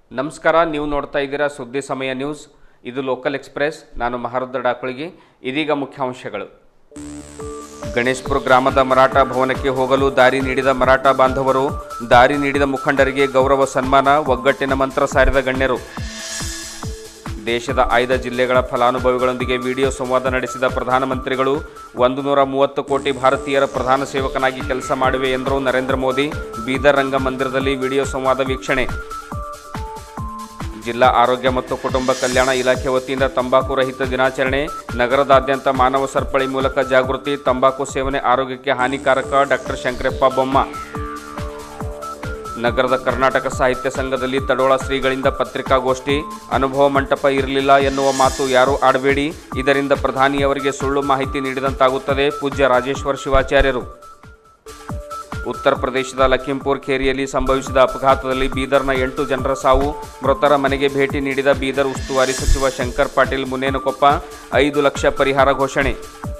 ನಮಸ್ಕಾರ ನೀವು ನೋಡ್ತಾ ಇದ್ದೀರಾ ಸುದ್ದಿ ಸಮಯ ನ್ಯೂಸ್ ಇದು ಲೋಕಲ್ ಎಕ್ಸ್ಪ್ರೆಸ್ ನಾನು ಮಹಾರುದ್ರ ಡಾಕುಳಿಗಿ ಇದೀಗ ಮುಖ್ಯಾಂಶಗಳು ಗಣೇಶ್ಪುರ ಗ್ರಾಮದ ಮರಾಠ ಭವನಕ್ಕೆ ಹೋಗಲು ದಾರಿ ನೀಡಿದ ಮರಾಠ ಬಾಂಧವರು ದಾರಿ ನೀಡಿದ ಮುಖಂಡರಿಗೆ ಗೌರವ ಸನ್ಮಾನ ಒಗ್ಗಟ್ಟಿನ ಮಂತ್ರ ಸಾರಿದ ಗಣ್ಯರು ದೇಶದ ಆಯ್ದ ಜಿಲ್ಲೆಗಳ ಫಲಾನುಭವಿಗಳೊಂದಿಗೆ ವಿಡಿಯೋ ಸಂವಾದ ನಡೆಸಿದ ಪ್ರಧಾನಮಂತ್ರಿಗಳು ಒಂದು ನೂರ ಮೂವತ್ತು ಕೋಟಿ ಭಾರತೀಯರ ಪ್ರಧಾನ ಸೇವಕನಾಗಿ ಕೆಲಸ ಮಾಡುವೆ ಎಂದರು ನರೇಂದ್ರ ಮೋದಿ ಬೀದರ್ ರಂಗ ಮಂದಿರದಲ್ಲಿ ವಿಡಿಯೋ ಸಂವಾದ ವೀಕ್ಷಣೆ ಜಿಲ್ಲಾ ಆರೋಗ್ಯ ಮತ್ತು ಕುಟುಂಬ ಕಲ್ಯಾಣ ಇಲಾಖೆ ವತಿಯಿಂದ ತಂಬಾಕು ರಹಿತ ದಿನಾಚರಣೆ ನಗರದಾದ್ಯಂತ ಮಾನವ ಸರಪಳಿ ಮೂಲಕ ಜಾಗೃತಿ ತಂಬಾಕು ಸೇವನೆ ಆರೋಗ್ಯಕ್ಕೆ ಹಾನಿಕಾರಕ ಡಾಕ್ಟರ್ ಶಂಕರಪ್ಪ ಬೊಮ್ಮ ನಗರದ ಕರ್ನಾಟಕ ಸಾಹಿತ್ಯ ಸಂಘದಲ್ಲಿ ತಡೋಳ ಶ್ರೀಗಳಿಂದ ಪತ್ರಿಕಾಗೋಷ್ಠಿ ಅನುಭವ ಮಂಟಪ ಇರಲಿಲ್ಲ ಎನ್ನುವ ಮಾತು ಯಾರೂ ಆಡಬೇಡಿ ಇದರಿಂದ ಪ್ರಧಾನಿಯವರಿಗೆ ಸುಳ್ಳು ಮಾಹಿತಿ ನೀಡಿದಂತಾಗುತ್ತದೆ ಪೂಜ್ಯ ರಾಜೇಶ್ವರ ಶಿವಾಚಾರ್ಯರು ಉತ್ತರ ಪ್ರದೇಶದ ಲಖೀಂಪುರ್ ಖೇರಿಯಲ್ಲಿ ಸಂಭವಿಸಿದ ಅಪಘಾತದಲ್ಲಿ ಬೀದರ್ನ ಎಂಟು ಜನರ ಸಾವು ಮೃತರ ಮನೆಗೆ ಭೇಟಿ ನೀಡಿದ ಬೀದರ್ ಉಸ್ತುವಾರಿ ಸಚಿವ ಶಂಕರ್ ಪಾಟೀಲ್ ಮುನೇನಕೊಪ್ಪ ಐದು ಲಕ್ಷ ಪರಿಹಾರ ಘೋಷಣೆ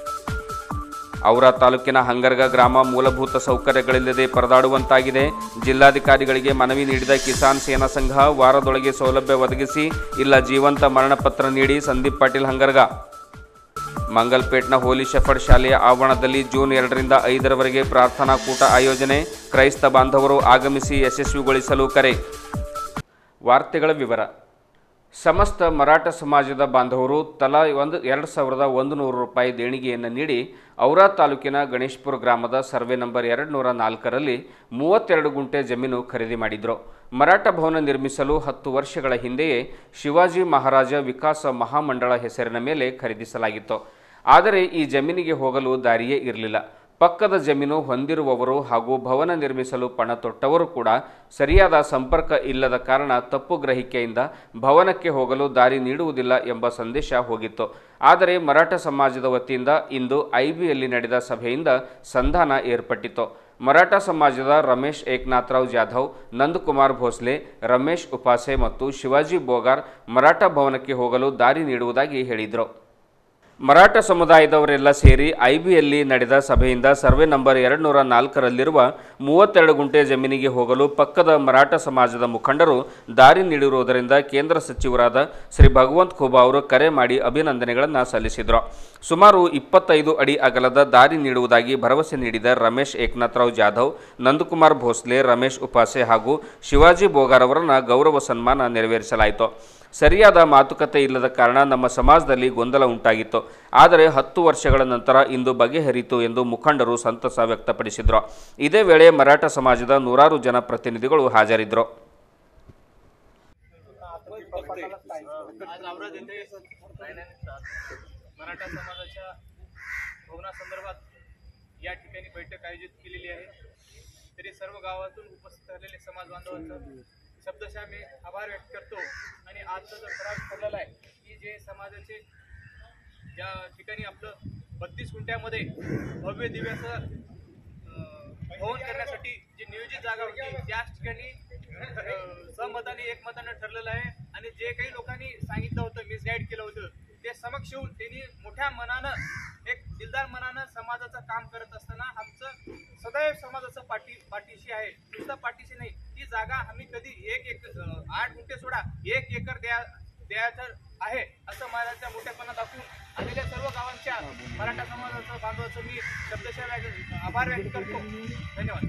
ಔರಾ ತಾಲೂಕಿನ ಹಂಗರ್ಗ ಗ್ರಾಮ ಮೂಲಭೂತ ಸೌಕರ್ಯಗಳಿಲ್ಲದೆ ಪರದಾಡುವಂತಾಗಿದೆ ಜಿಲ್ಲಾಧಿಕಾರಿಗಳಿಗೆ ಮನವಿ ನೀಡಿದ ಕಿಸಾನ್ ಸೇನಾ ಸಂಘ ವಾರದೊಳಗೆ ಸೌಲಭ್ಯ ಒದಗಿಸಿ ಇಲ್ಲ ಜೀವಂತ ಮರಣಪತ್ರ ನೀಡಿ ಸಂದೀಪ್ ಪಾಟೀಲ್ ಹಂಗರ್ಗ ಮಂಗಲ್ಪೇಟ್ನ ಹೋಲಿ ಶೆಫರ್ಡ್ ಶಾಲೆಯ ಆವರಣದಲ್ಲಿ ಜೂನ್ ಎರಡರಿಂದ ಐದರವರೆಗೆ ಪ್ರಾರ್ಥನಾ ಕೂಟ ಆಯೋಜನೆ ಕ್ರೈಸ್ತ ಬಾಂಧವರು ಆಗಮಿಸಿ ಯಶಸ್ವಿಗೊಳಿಸಲು ಕರೆ ವಾರ್ತೆಗಳ ವಿವರ ಸಮಸ್ತ ಮರಾಠ ಸಮಾಜದ ಬಾಂಧವರು ತಲಾ ಒಂದು ಎರಡು ಸಾವಿರದ ಒಂದು ನೂರು ರೂಪಾಯಿ ದೇಣಿಗೆಯನ್ನು ನೀಡಿ ಔರಾ ತಾಲೂಕಿನ ಗಣೇಶ್ಪುರ ಗ್ರಾಮದ ಸರ್ವೆ ನಂಬರ್ ಎರಡು ನೂರ ನಾಲ್ಕರಲ್ಲಿ ಮೂವತ್ತೆರಡು ಗುಂಟೆ ಜಮೀನು ಖರೀದಿ ಮಾಡಿದರು ಮರಾಠ ಭವನ ನಿರ್ಮಿಸಲು ಹತ್ತು ವರ್ಷಗಳ ಹಿಂದೆಯೇ ಶಿವಾಜಿ ಮಹಾರಾಜ ವಿಕಾಸ ಮಹಾಮಂಡಳ ಹೆಸರಿನ ಮೇಲೆ ಖರೀದಿಸಲಾಗಿತ್ತು ಆದರೆ ಈ ಜಮೀನಿಗೆ ಹೋಗಲು ದಾರಿಯೇ ಇರಲಿಲ್ಲ ಪಕ್ಕದ ಜಮೀನು ಹೊಂದಿರುವವರು ಹಾಗೂ ಭವನ ನಿರ್ಮಿಸಲು ಪಣ ತೊಟ್ಟವರು ಕೂಡ ಸರಿಯಾದ ಸಂಪರ್ಕ ಇಲ್ಲದ ಕಾರಣ ತಪ್ಪು ಗ್ರಹಿಕೆಯಿಂದ ಭವನಕ್ಕೆ ಹೋಗಲು ದಾರಿ ನೀಡುವುದಿಲ್ಲ ಎಂಬ ಸಂದೇಶ ಹೋಗಿತ್ತು ಆದರೆ ಮರಾಠ ಸಮಾಜದ ವತಿಯಿಂದ ಇಂದು ಐಬಿಯಲ್ಲಿ ನಡೆದ ಸಭೆಯಿಂದ ಸಂಧಾನ ಏರ್ಪಟ್ಟಿತು ಮರಾಠ ಸಮಾಜದ ರಮೇಶ್ ಏಕನಾಥರಾವ್ ಜಾಧವ್ ನಂದಕುಮಾರ್ ಭೋಸ್ಲೆ ರಮೇಶ್ ಉಪಾಸೆ ಮತ್ತು ಶಿವಾಜಿ ಬೋಗಾರ್ ಮರಾಠ ಭವನಕ್ಕೆ ಹೋಗಲು ದಾರಿ ನೀಡುವುದಾಗಿ ಹೇಳಿದರು ಮರಾಠ ಸಮುದಾಯದವರೆಲ್ಲ ಸೇರಿ ಐಬಿಯಲ್ಲಿ ನಡೆದ ಸಭೆಯಿಂದ ಸರ್ವೆ ನಂಬರ್ ಎರಡು ನೂರ ನಾಲ್ಕರಲ್ಲಿರುವ ಮೂವತ್ತೆರಡು ಗುಂಟೆ ಜಮೀನಿಗೆ ಹೋಗಲು ಪಕ್ಕದ ಮರಾಠ ಸಮಾಜದ ಮುಖಂಡರು ದಾರಿ ನೀಡಿರುವುದರಿಂದ ಕೇಂದ್ರ ಸಚಿವರಾದ ಶ್ರೀ ಭಗವಂತ್ ಖೂಬಾ ಅವರು ಕರೆ ಮಾಡಿ ಅಭಿನಂದನೆಗಳನ್ನು ಸಲ್ಲಿಸಿದರು ಸುಮಾರು ಇಪ್ಪತ್ತೈದು ಅಡಿ ಅಗಲದ ದಾರಿ ನೀಡುವುದಾಗಿ ಭರವಸೆ ನೀಡಿದ ರಮೇಶ್ ಏಕನಾಥರಾವ್ ಜಾಧವ್ ನಂದಕುಮಾರ್ ಭೋಸ್ಲೆ ರಮೇಶ್ ಉಪಾಸೆ ಹಾಗೂ ಶಿವಾಜಿ ಬೋಗಾರ್ ಅವರನ್ನು ಗೌರವ ಸನ್ಮಾನ ನೆರವೇರಿಸಲಾಯಿತು ಸರಿಯಾದ ಮಾತುಕತೆ ಇಲ್ಲದ ಕಾರಣ ನಮ್ಮ ಸಮಾಜದಲ್ಲಿ ಗೊಂದಲ ಉಂಟಾಗಿತ್ತು ಆದರೆ ಹತ್ತು ವರ್ಷಗಳ ನಂತರ ಇಂದು ಬಗೆಹರಿತು ಎಂದು ಮುಖಂಡರು ಸಂತಸ ವ್ಯಕ್ತಪಡಿಸಿದರು ಇದೇ ವೇಳೆ ಮರಾಠ ಸಮಾಜದ ನೂರಾರು ಜನ ಪ್ರತಿನಿಧಿಗಳು ಹಾಜರಿದ್ದರು आज औरत येथे मराठा समाजाच्या भवनासंदर्भात या ठिकाणी बैठक आयोजित केलेली आहे तरी सर्व गावातून उपस्थित झालेले समाज बांधवांचं शब्दशः मी आभार व्यक्त करतो आणि आजचा जो ठराव ठरलेला आहे की जे समाजाचे ज्या ठिकाणी आपलं बत्तीस गुंठ्यामध्ये भव्य दिव्याचं अं, भवन करण्यासाठी जी नियोजित जागा होती त्याच ठिकाणी अं, सहमताने एकमतानं ठरलेलं आहे आणि जे काही लोकांनी सांगितलं होतं मिसगाईड केलं होतं ते समक्ष येऊन त्यांनी मोठ्या मनानं एक दिलदार मनानं समाजाचं काम करत असताना आमचं सदैव समाजाचं पाठी पाठीशी आहे नुसतं पाठीशी नाही ती जागा आम्ही कधी एक एक अं, आठ गुंठे सोडा एक एकर द्या द्यायचं आहे असं महाराजच्या मोठेपणा दाखवून आलेल्या सर्व गावांच्या मराठा समाजाचं बांधवाचं मी शब्दशः व्यक्त- आभार व्यक्त करतो धन्यवाद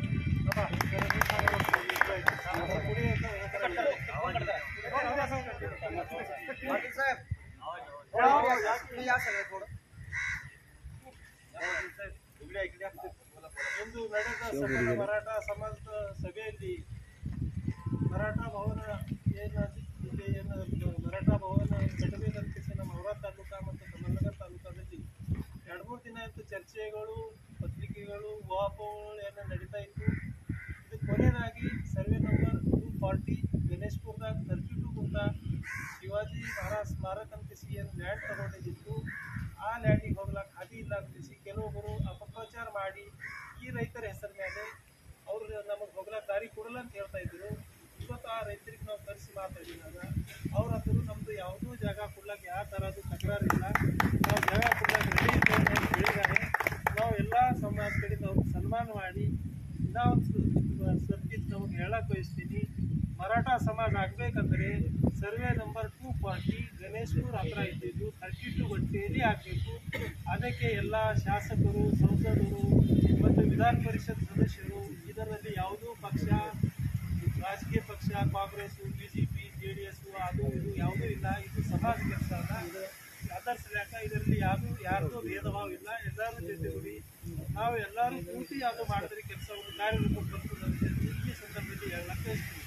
ಒಂದು ನಡೆದ ಸಕಲ ಮರಾಠ ಸಮಾಜದ ಸಭೆಯಲ್ಲಿ ಮರಾಠ ಭವನ ಏನು ಇಲ್ಲಿ ಏನು ಮರಾಠ ಭವನ ಕಟ್ಟಬೇಕಂತ ನಮ್ಮ ಔರಾ ತಾಲೂಕಾ ಮತ್ತು ಕಮಲನಗರ ತಾಲೂಕಾದಲ್ಲಿ ಎರಡು ಮೂರು ದಿನ ಆಯಿತು ಚರ್ಚೆಗಳು ಪತ್ರಿಕೆಗಳು ಊಹಾಪೋಹಗಳು ಏನೋ ನಡೀತಾ ಇತ್ತು ಇದು ಕೊನೆಯದಾಗಿ ಸರ್ವೆ ನಂಬರ್ ಟೂ ಫಾರ್ಟಿ ಗಣೇಶ್ಪುರದಾಗ ತರ್ಟಿ ಟು ಗುಂಟ ಶಿವಾಜಿ ಮಹಾರಾಜ್ ಸ್ಮಾರಕ ಅಂತ ಸಿ ಏನು ಲ್ಯಾಂಡ್ ತಗೊಂಡಿದ್ದು ಆ ಲ್ಯಾಂಡಿಗೆ ಹೋಗ್ಲಾಕ ಹಾದಿ ಇಲ್ಲ ಅಂತಿಸಿ ಕೆಲವೊಬ್ಬರು ಅಪಪ್ರಚಾರ ಮಾಡಿ ಈ ರೈತರ ಹೆಸರ ಮೇಲೆ ಅವರು ನಮಗೆ ಹೋಗ್ಲಾಕ ದಾರಿ ಕೊಡಲ್ಲ ಅಂತ ಹೇಳ್ತಾ ಇದ್ರು ಇವತ್ತು ಆ ರೈತರಿಗೆ ನಾವು ಕರೆಸಿ ಮಾತಾಡಿದಾಗ ಅವ್ರ ಹತ್ರ ನಮ್ಮದು ಯಾವುದೂ ಜಾಗ ಕೊಡ್ಲಾಕ ಯಾವ ಥರದ್ದು ತಕರಾರಿಲ್ಲ ನಾವು ಜಾಗ ಕೊಡ್ಲಾಕ ರೆಡಿ ಇದ್ದೇವೆ ಅಂತ ಹೇಳಿದ್ದಾರೆ ನಾವು ಎಲ್ಲ ಸಮಾಜ ಕಡೆಯಿಂದ ಅವ್ರಿಗೆ ಸನ್ಮಾನ ಮಾಡಿ ಇನ್ನೂ ಒಂದು ಸರ್ತಿ ನಮಗೆ ಹೇಳಕ್ಕೆ ಬಯಸ್ತೀನಿ ಮರಾಠ ಸಮಾಜ ಆಗಬೇಕಂದ್ರೆ survey number two forty Ganeshpur ಹತ್ರ ಇದ್ದಿದ್ದು ಥರ್ಟಿ ಟು ಗಂಟೆಯಲ್ಲಿ ಆಗಬೇಕು ಅದಕ್ಕೆ ಎಲ್ಲ ಶಾಸಕರು ಸಂಸದರು ಮತ್ತು ವಿಧಾನ ಪರಿಷತ್ ಸದಸ್ಯರು ಇದರಲ್ಲಿ ಯಾವುದೂ ಪಕ್ಷ ರಾಜಕೀಯ ಪಕ್ಷ Congress B J P J D S ಅದು ಇದು ಯಾವುದೂ ಇಲ್ಲ ಇದು ಸಮಾಜ ಕೆಲಸ ಅಲ್ಲ ಅದರ್ಸ್ ಲೆಕ್ಕ ಇದರಲ್ಲಿ ಯಾವುದು ಯಾರ್ದು ಭೇದ ಭಾವ ಇಲ್ಲ ಎಲ್ಲರೂ ಜೊತೆಗೂಡಿ ನಾವು ಎಲ್ಲರೂ ಕೂಡಿ ಯಾವುದು ಮಾಡಿದ್ರೆ ಕೆಲಸವನ್ನು ಕಾರ್ಯರೂಪಕ್ಕೆ ಬರ್ತದೆ ಅಂತ ಹೇಳಿ ಈ ಸಂದರ್ಭದಲ್ಲಿ ಹೇಳಕ್ಕೆ ಇಷ್ಟಪಡ್ತೀನಿ.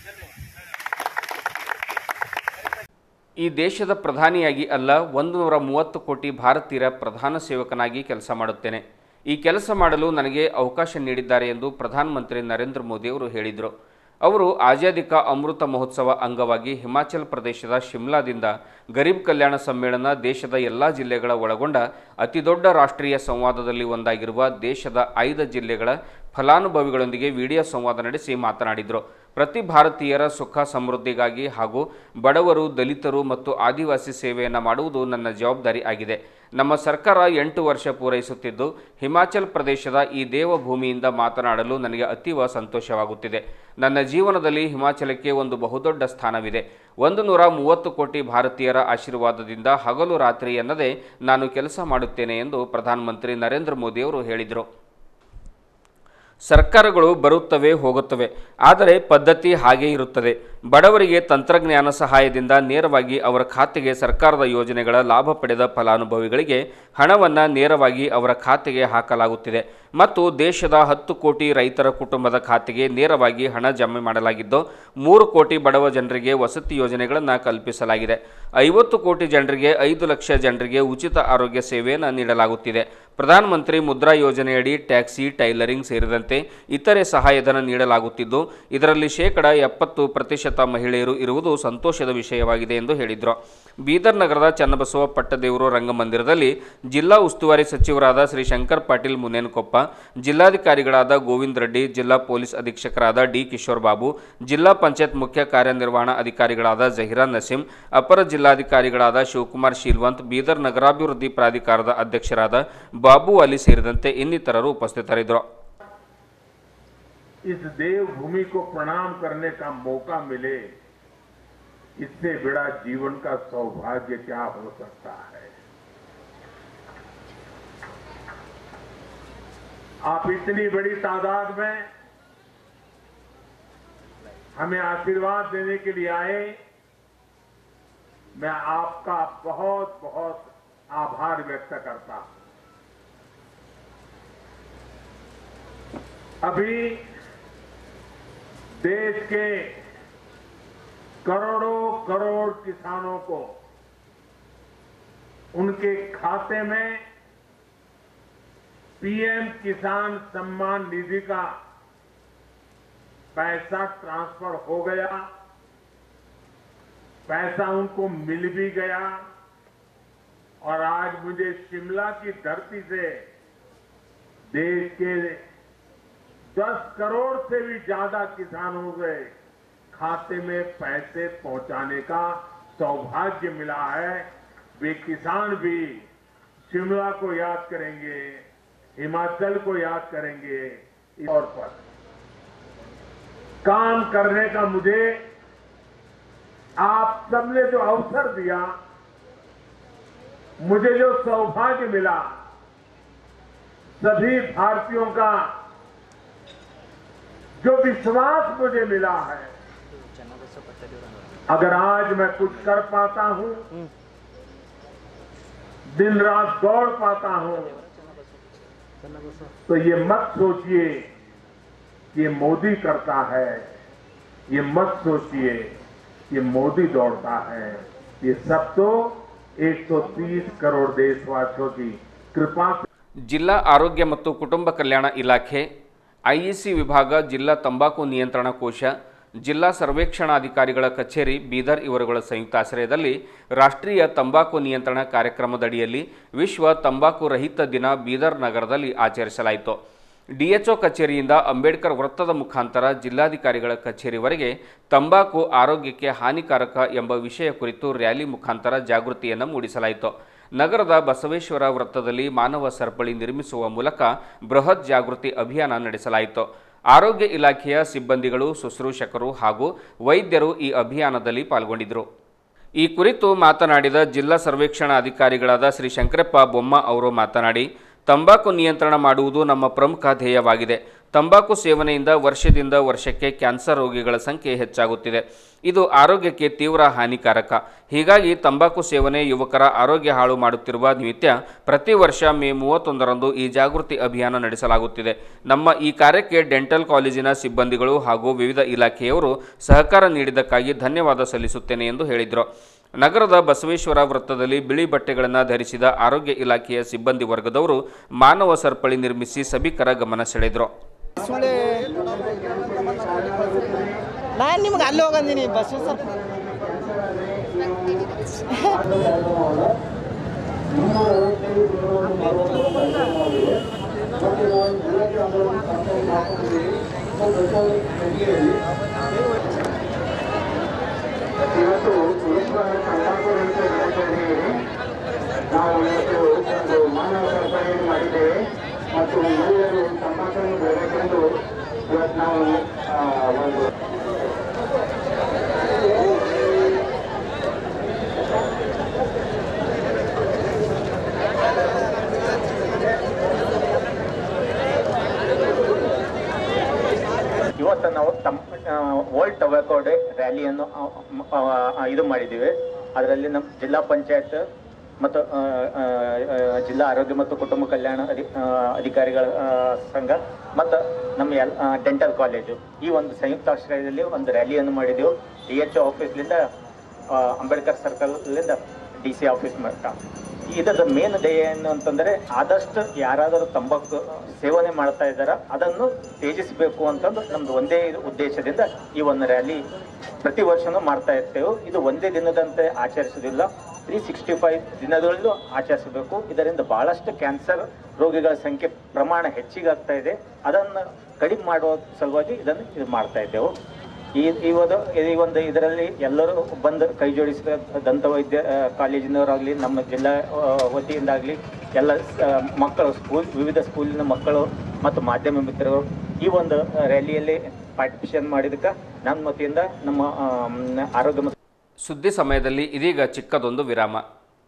ಧನ್ಯವಾದ ಈ ದೇಶದ ಪ್ರಧಾನಿಯಾಗಿ ಅಲ್ಲ ಒಂದು ನೂರ ಮೂವತ್ತು ಕೋಟಿ ಭಾರತೀಯರ ಪ್ರಧಾನ ಸೇವಕನಾಗಿ ಕೆಲಸ ಮಾಡುತ್ತೇನೆ ಈ ಕೆಲಸ ಮಾಡಲು ನನಗೆ ಅವಕಾಶ ನೀಡಿದ್ದಾರೆ ಎಂದು ಪ್ರಧಾನಮಂತ್ರಿ ನರೇಂದ್ರ ಮೋದಿ ಅವರು ಹೇಳಿದರು ಅವರು ಆಜಾದಿ ಕಾ ಅಮೃತ ಮಹೋತ್ಸವ ಅಂಗವಾಗಿ ಹಿಮಾಚಲ ಪ್ರದೇಶದ ಶಿಮ್ಲಾದಿಂದ ಗರೀಬ್ ಕಲ್ಯಾಣ ಸಮ್ಮೇಳನ ದೇಶದ ಎಲ್ಲ ಜಿಲ್ಲೆಗಳ ಒಳಗೊಂಡ ಅತಿದೊಡ್ಡ ರಾಷ್ಟ್ರೀಯ ಸಂವಾದದಲ್ಲಿ ಒಂದಾಗಿರುವ ದೇಶದ ಐದು ಜಿಲ್ಲೆಗಳ ಫಲಾನುಭವಿಗಳೊಂದಿಗೆ ವಿಡಿಯೋ ಸಂವಾದ ನಡೆಸಿ ಮಾತನಾಡಿದರು ಪ್ರತಿ ಭಾರತೀಯರ ಸುಖ ಸಮೃದ್ಧಿಗಾಗಿ ಹಾಗೂ ಬಡವರು ದಲಿತರು ಮತ್ತು ಆದಿವಾಸಿ ಸೇವೆಯನ್ನು ಮಾಡುವುದು ನನ್ನ ಜವಾಬ್ದಾರಿ ಆಗಿದೆ ನಮ್ಮ ಸರ್ಕಾರ ಎಂಟು ವರ್ಷ ಪೂರೈಸುತ್ತಿದ್ದು ಹಿಮಾಚಲ ಪ್ರದೇಶದ ಈ ದೇವಭೂಮಿಯಿಂದ ಮಾತನಾಡಲು ನನಗೆ ಅತೀವ ಸಂತೋಷವಾಗುತ್ತಿದೆ ನನ್ನ ಜೀವನದಲ್ಲಿ ಹಿಮಾಚಲಕ್ಕೆ ಒಂದು ಬಹುದೊಡ್ಡ ಸ್ಥಾನವಿದೆ ಒಂದು ನೂರ ಮೂವತ್ತು ಕೋಟಿ ಭಾರತೀಯರ ಆಶೀರ್ವಾದದಿಂದ ಹಗಲು ರಾತ್ರಿ ಎನ್ನದೇ ನಾನು ಕೆಲಸ ಮಾಡುತ್ತೇನೆ ಎಂದು ಪ್ರಧಾನಮಂತ್ರಿ ನರೇಂದ್ರ ಮೋದಿಯವರು ಹೇಳಿದರು ಸರ್ಕಾರಗಳು ಬರುತ್ತವೆ ಹೋಗುತ್ತವೆ ಆದರೆ ಪದ್ಧತಿ ಹಾಗೇ ಇರುತ್ತದೆ ಬಡವರಿಗೆ ತಂತ್ರಜ್ಞಾನ ಸಹಾಯದಿಂದ ನೇರವಾಗಿ ಅವರ ಖಾತೆಗೆ ಸರ್ಕಾರದ ಯೋಜನೆಗಳ ಲಾಭ ಪಡೆದ ಫಲಾನುಭವಿಗಳಿಗೆ ಹಣವನ್ನು ನೇರವಾಗಿ ಅವರ ಖಾತೆಗೆ ಹಾಕಲಾಗುತ್ತಿದೆ ಮತ್ತು ದೇಶದ ಹತ್ತು ಕೋಟಿ ರೈತರ ಕುಟುಂಬದ ಖಾತೆಗೆ ನೇರವಾಗಿ ಹಣ ಜಮೆ ಮಾಡಲಾಗಿದ್ದು ಮೂರು ಕೋಟಿ ಬಡವ ಜನರಿಗೆ ವಸತಿ ಯೋಜನೆಗಳನ್ನು ಕಲ್ಪಿಸಲಾಗಿದೆ ಐವತ್ತು ಕೋಟಿ ಜನರಿಗೆ ಐದು ಲಕ್ಷ ಜನರಿಗೆ ಉಚಿತ ಆರೋಗ್ಯ ಸೇವೆಯನ್ನು ನೀಡಲಾಗುತ್ತಿದೆ ಪ್ರಧಾನಮಂತ್ರಿ ಮುದ್ರಾ ಯೋಜನೆಯಡಿ ಟ್ಯಾಕ್ಸಿ ಟೈಲರಿಂಗ್ ಸೇರಿದಂತೆ ಇತರೆ ಸಹಾಯಧನ ನೀಡಲಾಗುತ್ತಿದ್ದು ಇದರಲ್ಲಿ ಶೇಕಡ ಎಪ್ಪತ್ತು ಪ್ರತಿಶತ ಮಹಿಳೆಯರು ಇರುವುದು ಸಂತೋಷದ ವಿಷಯವಾಗಿದೆ ಎಂದು ಹೇಳಿದರು ಬೀದರ್ ನಗರದ ಚನ್ನಬಸವ ಪಟ್ಟದೇವರು ರಂಗಮಂದಿರದಲ್ಲಿ ಜಿಲ್ಲಾ ಉಸ್ತುವಾರಿ ಸಚಿವರಾದ ಶ್ರೀ ಶಂಕರ್ ಪಾಟೀಲ್ ಮುನೇನಕೊಪ್ಪ ಜಿಲ್ಲಾಧಿಕಾರಿಗಳಾದ ಗೋವಿಂದ್ ರೆಡ್ಡಿ ಜಿಲ್ಲಾ ಪೊಲೀಸ್ ಅಧೀಕ್ಷಕರಾದ ಡಿ ಕಿಶೋರ್ ಬಾಬು ಜಿಲ್ಲಾ ಪಂಚಾಯತ್ ಮುಖ್ಯ ಕಾರ್ಯನಿರ್ವಹಣಾ ಅಧಿಕಾರಿಗಳಾದ ಜಹೀರಾ ನಸೀಂ ಅಪರ ಜಿಲ್ಲಾಧಿಕಾರಿಗಳಾದ ಶಿವಕುಮಾರ್ ಶೀಲ್ವಂತ್ ಬೀದರ್ ನಗರಾಭಿವೃದ್ಧಿ ಪ್ರಾಧಿಕಾರದ ಅಧ್ಯಕ್ಷರಾದ ಬಾಬು ಅಲಿ ಸೇರಿದಂತೆ ಇನ್ನಿತರರು ಉಪಸ್ಥಿತರಿದ್ದರು इस देवभूमि को प्रणाम करने का मौका मिले इससे बड़ा जीवन का सौभाग्य क्या हो सकता है आप इतनी बड़ी तादाद में हमें आशीर्वाद देने के लिए आए मैं आपका बहुत बहुत आभार व्यक्त करता हूं अभी देश के करोड़ों करोड़ किसानों को उनके खाते में पीएम किसान सम्मान निधि का पैसा ट्रांसफर हो गया पैसा उनको मिल भी गया और आज मुझे शिमला की धरती से देश के 10 करोड़ से भी ज्यादा किसानों के खाते में पैसे पहुंचाने का सौभाग्य मिला है वे किसान भी शिमला को याद करेंगे हिमाचल को याद करेंगे इस तौर पर काम करने का मुझे आप सबने जो अवसर दिया मुझे जो सौभाग्य मिला सभी भारतीयों का जो विश्वास मुझे मिला है अगर आज मैं कुछ कर पाता हूं दिन रात दौड़ पाता हूं तो ये मत सोचिए कि ये मोदी करता है ये मत सोचिए ये मोदी दौड़ता है ये सब तो 130 करोड़ देशवासियों की कृपा से ಜಿಲ್ಲಾ ಆರೋಗ್ಯ ಮತ್ತು ಕುಟುಂಬ ಕಲ್ಯಾಣ ಇಲಾಖೆ ಐಇಸಿ ವಿಭಾಗ ಜಿಲ್ಲಾ ತಂಬಾಕು ನಿಯಂತ್ರಣ ಕೋಶ ಜಿಲ್ಲಾ ಸರ್ವೇಕ್ಷಣಾಧಿಕಾರಿಗಳ ಕಚೇರಿ ಬೀದರ್ ಇವರುಗಳ ಸಂಯುಕ್ತಾಶ್ರಯದಲ್ಲಿ ರಾಷ್ಟ್ರೀಯ ತಂಬಾಕು ನಿಯಂತ್ರಣ ಕಾರ್ಯಕ್ರಮದಡಿಯಲ್ಲಿ ವಿಶ್ವ ತಂಬಾಕು ರಹಿತ ದಿನ ಬೀದರ್ ನಗರದಲ್ಲಿ ಆಚರಿಸಲಾಯಿತು ಡಿಎಚ್ಒ ಕಚೇರಿಯಿಂದ ಅಂಬೇಡ್ಕರ್ ವೃತ್ತದ ಮುಖಾಂತರ ಜಿಲ್ಲಾಧಿಕಾರಿಗಳ ಕಚೇರಿವರೆಗೆ ತಂಬಾಕು ಆರೋಗ್ಯಕ್ಕೆ ಹಾನಿಕಾರಕ ಎಂಬ ವಿಷಯ ಕುರಿತು ರ್ಯಾಲಿ ಮುಖಾಂತರ ಜಾಗೃತಿಯನ್ನು ಮೂಡಿಸಲಾಯಿತು ನಗರದ ಬಸವೇಶ್ವರ ವೃತ್ತದಲ್ಲಿ ಮಾನವ ಸರಪಳಿ ನಿರ್ಮಿಸುವ ಮೂಲಕ ಬೃಹತ್ ಜಾಗೃತಿ ಅಭಿಯಾನ ನಡೆಸಲಾಯಿತು ಆರೋಗ್ಯ ಇಲಾಖೆಯ ಸಿಬ್ಬಂದಿಗಳು ಶುಶ್ರೂಷಕರು ಹಾಗೂ ವೈದ್ಯರು ಈ ಅಭಿಯಾನದಲ್ಲಿ ಪಾಲ್ಗೊಂಡಿದ್ದರು ಈ ಕುರಿತು ಮಾತನಾಡಿದ ಜಿಲ್ಲಾ ಸರ್ವೇಕ್ಷಣಾ ಅಧಿಕಾರಿಗಳಾದ ಶ್ರೀ ಶಂಕರಪ್ಪ ಬೊಮ್ಮ ಅವರು ಮಾತನಾಡಿ ತಂಬಾಕು ನಿಯಂತ್ರಣ ಮಾಡುವುದು ನಮ್ಮ ಪ್ರಮುಖ ಧ್ಯೇಯವಾಗಿದೆ ತಂಬಾಕು ಸೇವನೆಯಿಂದ ವರ್ಷದಿಂದ ವರ್ಷಕ್ಕೆ ಕ್ಯಾನ್ಸರ್ ರೋಗಿಗಳ ಸಂಖ್ಯೆ ಹೆಚ್ಚಾಗುತ್ತಿದೆ ಇದು ಆರೋಗ್ಯಕ್ಕೆ ತೀವ್ರ ಹಾನಿಕಾರಕ ಹೀಗಾಗಿ ತಂಬಾಕು ಸೇವನೆ ಯುವಕರ ಆರೋಗ್ಯ ಹಾಳು ಮಾಡುತ್ತಿರುವ ನಿಮಿತ್ತ ಪ್ರತಿ ವರ್ಷ ಮೇ ಮೂವತ್ತೊಂದರಂದು ಈ ಜಾಗೃತಿ ಅಭಿಯಾನ ನಡೆಸಲಾಗುತ್ತಿದೆ ನಮ್ಮ ಈ ಕಾರ್ಯಕ್ಕೆ ಡೆಂಟಲ್ ಕಾಲೇಜಿನ ಸಿಬ್ಬಂದಿಗಳು ಹಾಗೂ ವಿವಿಧ ಇಲಾಖೆಯವರು ಸಹಕಾರ ನೀಡಿದ್ದಕ್ಕಾಗಿ ಧನ್ಯವಾದ ಸಲ್ಲಿಸುತ್ತೇನೆ ಎಂದು ಹೇಳಿದರು ನಗರದ ಬಸವೇಶ್ವರ ವೃತ್ತದಲ್ಲಿ ಬಿಳಿ ಬಟ್ಟೆಗಳನ್ನು ಧರಿಸಿದ ಆರೋಗ್ಯ ಇಲಾಖೆಯ ಸಿಬ್ಬಂದಿ ವರ್ಗದವರು ಮಾನವ ಸರಪಳಿ ನಿರ್ಮಿಸಿ ಸಭಿಕರ ಗಮನ ಸೆಳೆದರು ಸುಳ್ಳೆ ನಾನು ನಿಮ್ಗೆ ಅಲ್ಲಿ ಹೋಗಂದಿನಿ ಬಸ್ ಸರ್ ಇವತ್ತು ವಿಶ್ವ ತಂಬಾಕು ರಹಿತ ದಿನಾಚರಣೆಯಲ್ಲಿ ನಾವು ಇವತ್ತು ಒಂದು ಮಾನವ ಸರಪಳಿಯನ್ನು ಮಾಡಿದ್ದೇವೆ ಮತ್ತು ಎಲ್ಲರೂ ತಂಬಾಕನ್ನು ಬೆಳೆಯಬೇಕೆಂದು ಇವತ್ತು ನಾವು ಆ, ಒಂದು ಇವತ್ತು ನಾವು ತಮ್ ವರ್ಲ್ಡ್ ಟೊಬ್ಯಾಕೋ ಡೇ ರ್ಯಾಲಿಯನ್ನು ಆ, ಮ- ಆ, ಆ, ಇದು ಮಾಡಿದ್ದೀವಿ ಅದರಲ್ಲಿ ನಮ್ಮ ಜಿಲ್ಲಾ ಪಂಚಾಯತ್ ಮತ್ತು ಆ, ಆ, ಆ, ಜಿಲ್ಲಾ ಆರೋಗ್ಯ ಮತ್ತು ಕುಟುಂಬ ಕಲ್ಯಾಣ ಅಧಿ ಆ, ಅಧಿಕಾರಿಗಳ ಆ, ಸಂಘ ಮತ್ತು ನಮ್ಮ ಎಲ್ ಡೆಂಟಲ್ ಕಾಲೇಜು ಈ ಒಂದು ಸಂಯುಕ್ತಾಶ್ರಯದಲ್ಲಿ ಒಂದು ರ್ಯಾಲಿಯನ್ನು ಮಾಡಿದೆವು ಡಿ ಎಚ್ ಆಫೀಸ್ಲಿಂದ ಆ, ಅಂಬೇಡ್ಕರ್ ಸರ್ಕಲ್ನಿಂದ ಡಿ ಸಿ ಆಫೀಸ್ ಮಟ್ಟ ಇದರ ಮೇನ್ ಧ್ಯೇಯ ಏನು ಅಂತಂದ್ರೆ ಆದಷ್ಟು ಯಾರಾದರೂ ತಂಬಾಕು ಸೇವನೆ ಮಾಡ್ತಾ ಇದ್ದಾರ ಅದನ್ನು ತ್ಯಜಿಸಬೇಕು ಅಂತಂದು ನಮ್ದು ಒಂದೇ ಇದು ಉದ್ದೇಶದಿಂದ ಈ ಒಂದು ರ್ಯಾಲಿ ಪ್ರತಿ ವರ್ಷನೂ ಮಾಡ್ತಾ ಇರ್ತೇವೆ ಇದು ಒಂದೇ ದಿನದಂತೆ ಆಚರಿಸುವುದಿಲ್ಲ ತ್ರೀ ಸಿಕ್ಸ್ಟಿ ಫೈವ್ ದಿನಗಳಲ್ಲೂ ಆಚರಿಸಬೇಕು ಇದರಿಂದ ಬಹಳಷ್ಟು ಕ್ಯಾನ್ಸರ್ ರೋಗಿಗಳ ಸಂಖ್ಯೆ ಪ್ರಮಾಣ ಹೆಚ್ಚಿಗಾಗ್ತಾ ಇದೆ ಅದನ್ನು ಕಡಿಮೆ ಮಾಡುವ ಸಲುವಾಗಿ ಇದನ್ನು ಇದು ಮಾಡ್ತಾ ಇದ್ದೆವು ಈ ಈ ಒಂದು ಈ ಒಂದು ಇದರಲ್ಲಿ ಎಲ್ಲರೂ ಬಂದು ಕೈ ಜೋಡಿಸಿದ ದಂತವೈದ್ಯ ಆ, ಕಾಲೇಜಿನವರಾಗಲಿ ನಮ್ಮ ಜಿಲ್ಲಾ ಆ, ವತಿಯಿಂದಾಗಲಿ ಎಲ್ಲ ಆ, ಮಕ್ಕಳು ಸ್ಕೂಲ್ ವಿವಿಧ ಸ್ಕೂಲಿನ ಮಕ್ಕಳು ಮತ್ತು ಮಾಧ್ಯಮ ಮಿತ್ರರು ಈ ಒಂದು ರ್ಯಾಲಿಯಲ್ಲಿ ಪಾರ್ಟಿಸಿಪೇಷನ್ ಮಾಡಿದ್ದಕ್ಕೆ ನಮ್ಮ ವತಿಯಿಂದ ನಮ್ಮ ಆ, ಮ್, ಆರೋಗ್ಯ ಮತ್ತು ಸುದ್ದಿ ಸಮಯದಲ್ಲಿ ಇದೀಗ ಚಿಕ್ಕದೊಂದು ವಿರಾಮ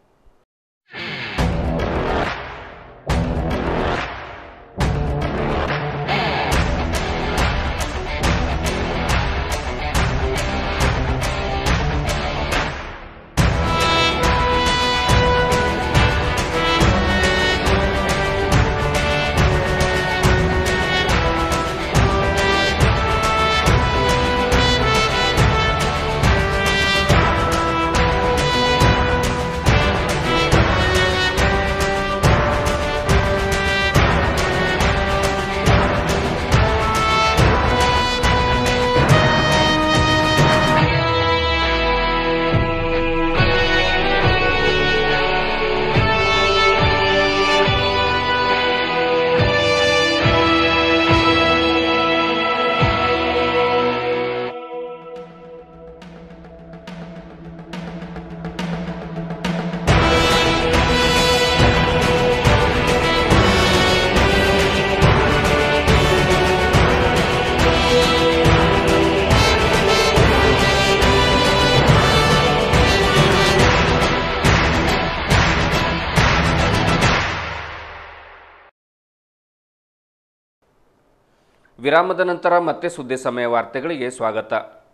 ವಿರಾಮದ ನಂತರ ಮತ್ತೆ ಸುದ್ದಿ ಸಮಯ ವಾರ್ತೆಗಳಿಗೆ ಸ್ವಾಗತ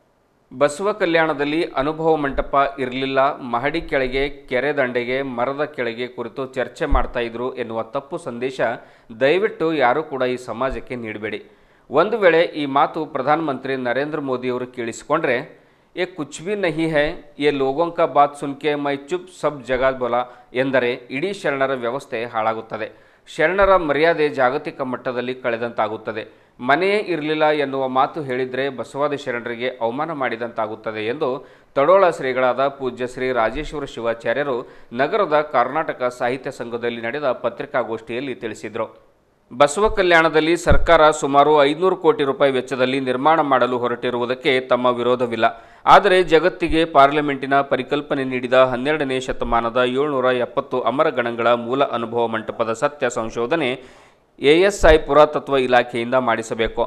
ಬಸವ ಕಲ್ಯಾಣದಲ್ಲಿ ಅನುಭವ ಮಂಟಪ ಇರಲಿಲ್ಲ ಮಹಡಿ ಕೆಳಗೆ ಕೆರೆ ದಂಡೆಗೆ ಮರದ ಕೆಳಗೆ ಕುರಿತು ಚರ್ಚೆ ಮಾಡ್ತಾ ಇದ್ರು ಎನ್ನುವ ತಪ್ಪು ಸಂದೇಶ ದಯವಿಟ್ಟು ಯಾರೂ ಕೂಡ ಈ ಸಮಾಜಕ್ಕೆ ನೀಡಬೇಡಿ ಒಂದು ವೇಳೆ ಈ ಮಾತು ಪ್ರಧಾನಮಂತ್ರಿ ನರೇಂದ್ರ ಮೋದಿಯವರು ಕೇಳಿಸಿಕೊಂಡ್ರೆ ये कुछ भी नहीं है ये लोगों का बात सुन के मैं चुप सब जगह बोला ಎಂದರೆ ಇಡೀ ಶರಣರ ವ್ಯವಸ್ಥೆ ಹಾಳಾಗುತ್ತದೆ ಶರಣರ ಮರ್ಯಾದೆ ಜಾಗತಿಕ ಮಟ್ಟದಲ್ಲಿ ಕಳೆದಂತಾಗುತ್ತದೆ ಮನೆಯೇ ಇರಲಿಲ್ಲ ಎನ್ನುವ ಮಾತು ಹೇಳಿದರೆ ಬಸವಾದಿ ಶರಣರಿಗೆ ಅವಮಾನ ಮಾಡಿದಂತಾಗುತ್ತದೆ ಎಂದು ತಡೋಳ ಶ್ರೀಗಳಾದ ಪೂಜ್ಯ ಶ್ರೀ ರಾಜೇಶ್ವರ ಶಿವಾಚಾರ್ಯರು ನಗರದ ಕರ್ನಾಟಕ ಸಾಹಿತ್ಯ ಸಂಘದಲ್ಲಿ ನಡೆದ ಪತ್ರಿಕಾಗೋಷ್ಠಿಯಲ್ಲಿ ತಿಳಿಸಿದರು ಬಸವ ಕಲ್ಯಾಣದಲ್ಲಿ ಸರ್ಕಾರ ಸುಮಾರು ಐನೂರು ಕೋಟಿ ರೂಪಾಯಿ ವೆಚ್ಚದಲ್ಲಿ ನಿರ್ಮಾಣ ಮಾಡಲು ಹೊರಟಿರುವುದಕ್ಕೆ ತಮ್ಮ ವಿರೋಧವಿಲ್ಲ ಆದರೆ ಜಗತ್ತಿಗೆ ಪಾರ್ಲಿಮೆಂಟಿನ ಪರಿಕಲ್ಪನೆ ನೀಡಿದ ಹನ್ನೆರಡನೇ ಶತಮಾನದ ಏಳ್ನೂರ ಎಪ್ಪತ್ತು ಅಮರಗಣಗಳ ಮೂಲ ಅನುಭವ ಮಂಟಪದ ಸತ್ಯ ಸಂಶೋಧನೆ ಎಎಸ್ಐ ಪುರಾತತ್ವ ಇಲಾಖೆಯಿಂದ ಮಾಡಿಸಬೇಕು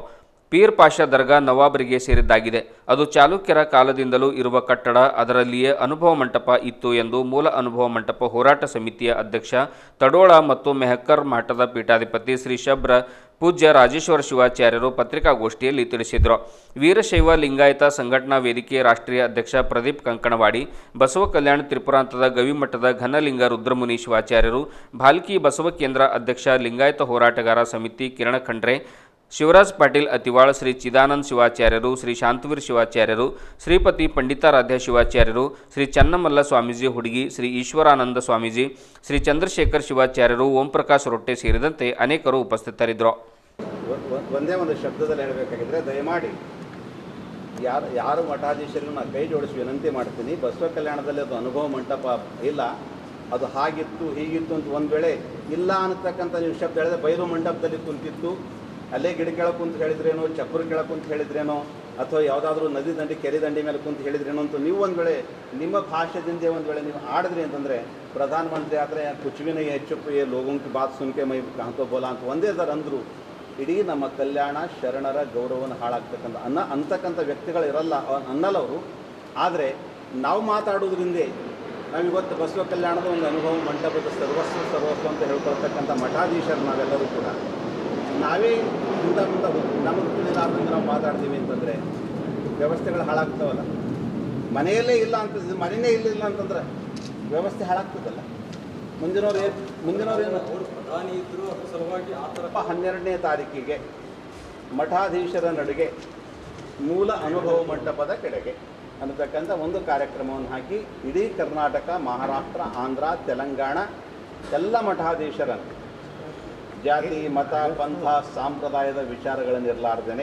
ಪೀರ್ ಪಾಷಾ ದರ್ಗಾ ನವಾಬರಿಗೆ ಸೇರಿದ್ದಾಗಿದೆ ಅದು ಚಾಲುಕ್ಯರ ಕಾಲದಿಂದಲೂ ಇರುವ ಕಟ್ಟಡ ಅದರಲ್ಲಿಯೇ ಅನುಭವ ಮಂಟಪ ಇತ್ತು ಎಂದು ಮೂಲ ಅನುಭವ ಮಂಟಪ ಹೋರಾಟ ಸಮಿತಿಯ ಅಧ್ಯಕ್ಷ ತಡೋಳ ಮತ್ತು ಮೆಹಕ್ಕರ್ ಮಠದ ಪೀಠಾಧಿಪತಿ ಶ್ರೀ ಶಬ್ರ ಪೂಜ್ಯ ರಾಜೇಶ್ವರ ಶಿವಾಚಾರ್ಯರು ಪತ್ರಿಕಾಗೋಷ್ಠಿಯಲ್ಲಿ ತಿಳಿಸಿದರು ವೀರಶೈವ ಲಿಂಗಾಯತ ಸಂಘಟನಾ ವೇದಿಕೆ ರಾಷ್ಟ್ರೀಯ ಅಧ್ಯಕ್ಷ ಪ್ರದೀಪ್ ಕಂಕಣವಾಡಿ ಬಸವ ಕಲ್ಯಾಣ ತ್ರಿಪುರಾಂತದ ಗವಿಮಠದ ಘನಲಿಂಗ ರುದ್ರಮುನಿ ಶಿವಾಚಾರ್ಯರು ಭಾಲ್ಕಿ ಬಸವ ಕೇಂದ್ರ ಅಧ್ಯಕ್ಷ ಲಿಂಗಾಯತ ಹೋರಾಟಗಾರ ಸಮಿತಿ ಕಿರಣ ಖಂಡ್ರೆ ಶಿವರಾಜ್ ಪಾಟೀಲ್ ಅತಿವಾಳ ಶ್ರೀ ಚಿದಾನಂದ ಶಿವಾಚಾರ್ಯರು ಶ್ರೀ ಶಾಂತವೀರ್ ಶಿವಾಚಾರ್ಯರು ಶ್ರೀಪತಿ ಪಂಡಿತಾರಾಧ್ಯ ಶಿವಾಚಾರ್ಯರು ಶ್ರೀ ಚನ್ನಮಲ್ಲ ಸ್ವಾಮೀಜಿ ಹುಡುಗಿ ಶ್ರೀ ಈಶ್ವರಾನಂದ ಸ್ವಾಮೀಜಿ ಶ್ರೀ ಚಂದ್ರಶೇಖರ್ ಶಿವಾಚಾರ್ಯರು ಓಂ ಪ್ರಕಾಶ್ ರೊಟ್ಟೆ ಸೇರಿದಂತೆ ಅನೇಕರು ಉಪಸ್ಥಿತರಿದ್ದರು ಒಂದೇ ಒಂದು ಶಬ್ದದಲ್ಲಿ ಹೇಳಬೇಕಾಗಿದ್ರೆ ದಯಮಾಡಿ ಯಾರು ಯಾರು ಮಠಾಧೀಶರಿಗೂ ನಾನು ಕೈ ಜೋಡಿಸಿ ವಿನಂತಿ ಮಾಡ್ತೀನಿ ಬಸವ ಕಲ್ಯಾಣದಲ್ಲಿ ಅದು ಅನುಭವ ಮಂಟಪ ಇಲ್ಲ ಅದು ಹಾಗಿತ್ತು ಹೀಗಿತ್ತು ಅಂತ ಒಂದು ವೇಳೆ ಇಲ್ಲ ಅನ್ನತಕ್ಕಂಥ ನೀವು ಶಬ್ದ ಹೇಳಿದ್ರೆ ಬೈರು ಮಂಟಪದಲ್ಲಿ ಕುಂತಿತ್ತು ಅಲ್ಲೇ ಗಿಡ ಕೆಳಗೆ ಕುಂತು ಹೇಳಿದ್ರೇನೋ ಚಪ್ಪರು ಕೆಳಗೆ ಕುಂತು ಹೇಳಿದ್ರೇನೋ ಅಥವಾ ಯಾವುದಾದ್ರೂ ನದಿ ದಂಡಿ ಕೆರೆ ದಂಡಿ ಮೇಲೆ ಕುಂತು ಹೇಳಿದ್ರೇನೋ ಅಂತ ನೀವು ಒಂದು ವೇಳೆ ನಿಮ್ಮ ಭಾಷೆದಿಂದ ಒಂದು ವೇಳೆ ನೀವು ಆಡಿದ್ರಿ ಅಂತಂದರೆ ಪ್ರಧಾನಮಂತ್ರಿ ಆದರೆ ಕುಚುವಿನ ಹೆಚ್ಚು ಏ ಲೋಗೋಂಕಿ ಬಾತ್ ಸುನ್ಕೆ ಮೈ ಕಾಂತೋ ಬೋಲ ಅಂತ ಒಂದೇ ದರ ಅಂದರು ಇಡೀ ನಮ್ಮ ಕಲ್ಯಾಣ ಶರಣರ ಗೌರವವನ್ನು ಹಾಳಾಗ್ತಕ್ಕಂಥ ಅನ್ನ ಅಂತಕ್ಕಂಥ ವ್ಯಕ್ತಿಗಳು ಇರಲ್ಲ ಅವ- ಅನ್ನಲ್ಲ ಅವರು ಆದರೆ ನಾವು ಮಾತಾಡೋದ್ರಿಂದೇ ನಾವಿವತ್ತು ಬಸವ ಕಲ್ಯಾಣದ ಒಂದು ಅನುಭವ ಮಂಟಪದ ಸರ್ವಸ್ವ ಸರ್ವಸ್ವ ಅಂತ ಹೇಳ್ಕೊಳ್ತಕ್ಕಂಥ ಮಠಾಧೀಶರು ನಾವೆಲ್ಲರೂ ಕೂಡ ನಾವೇ ಮುಂದೆ ಮುಂದೆ ನಮಗೆ ತಿಳಿಲಾರ್ದಂಗೆ ನಾವು ಮಾತಾಡ್ತೀವಿ ಅಂತಂದರೆ ವ್ಯವಸ್ಥೆಗಳು ಹಾಳಾಗ್ತಾವಲ್ಲ ಮನೆಯಲ್ಲೇ ಇಲ್ಲ ಅಂತ ಮನೆಯೇ ಇಲ್ಲ ಅಂತಂದ್ರೆ ವ್ಯವಸ್ಥೆ ಹಾಳಾಗ್ತದಲ್ಲ ಮುಂದಿನವ್ರು ಏನು ಮುಂದಿನವ್ರು ಏನು ಪ್ರಧಾನಿ ಇದ್ರು ಅದ್ರ ಸಲುವಾಗಿ ಆ ಥರ ಹನ್ನೆರಡನೇ ತಾರೀಕಿಗೆ ಮಠಾಧೀಶರ ನಡುಗೆ ಮೂಲ ಅನುಭವ ಮಂಟಪದ ಕಡೆಗೆ ಅನ್ನತಕ್ಕಂಥ ಒಂದು ಕಾರ್ಯಕ್ರಮವನ್ನು ಹಾಕಿ ಇಡೀ ಕರ್ನಾಟಕ ಮಹಾರಾಷ್ಟ್ರ ಆಂಧ್ರ ತೆಲಂಗಾಣ ಎಲ್ಲ ಮಠಾಧೀಶರನ್ನು ಜಾತಿ ಮತ ಪಂಥ ಸಾಂಪ್ರದಾಯದ ವಿಚಾರಗಳನ್ನು ಇರಲಾರ್ದೇನೆ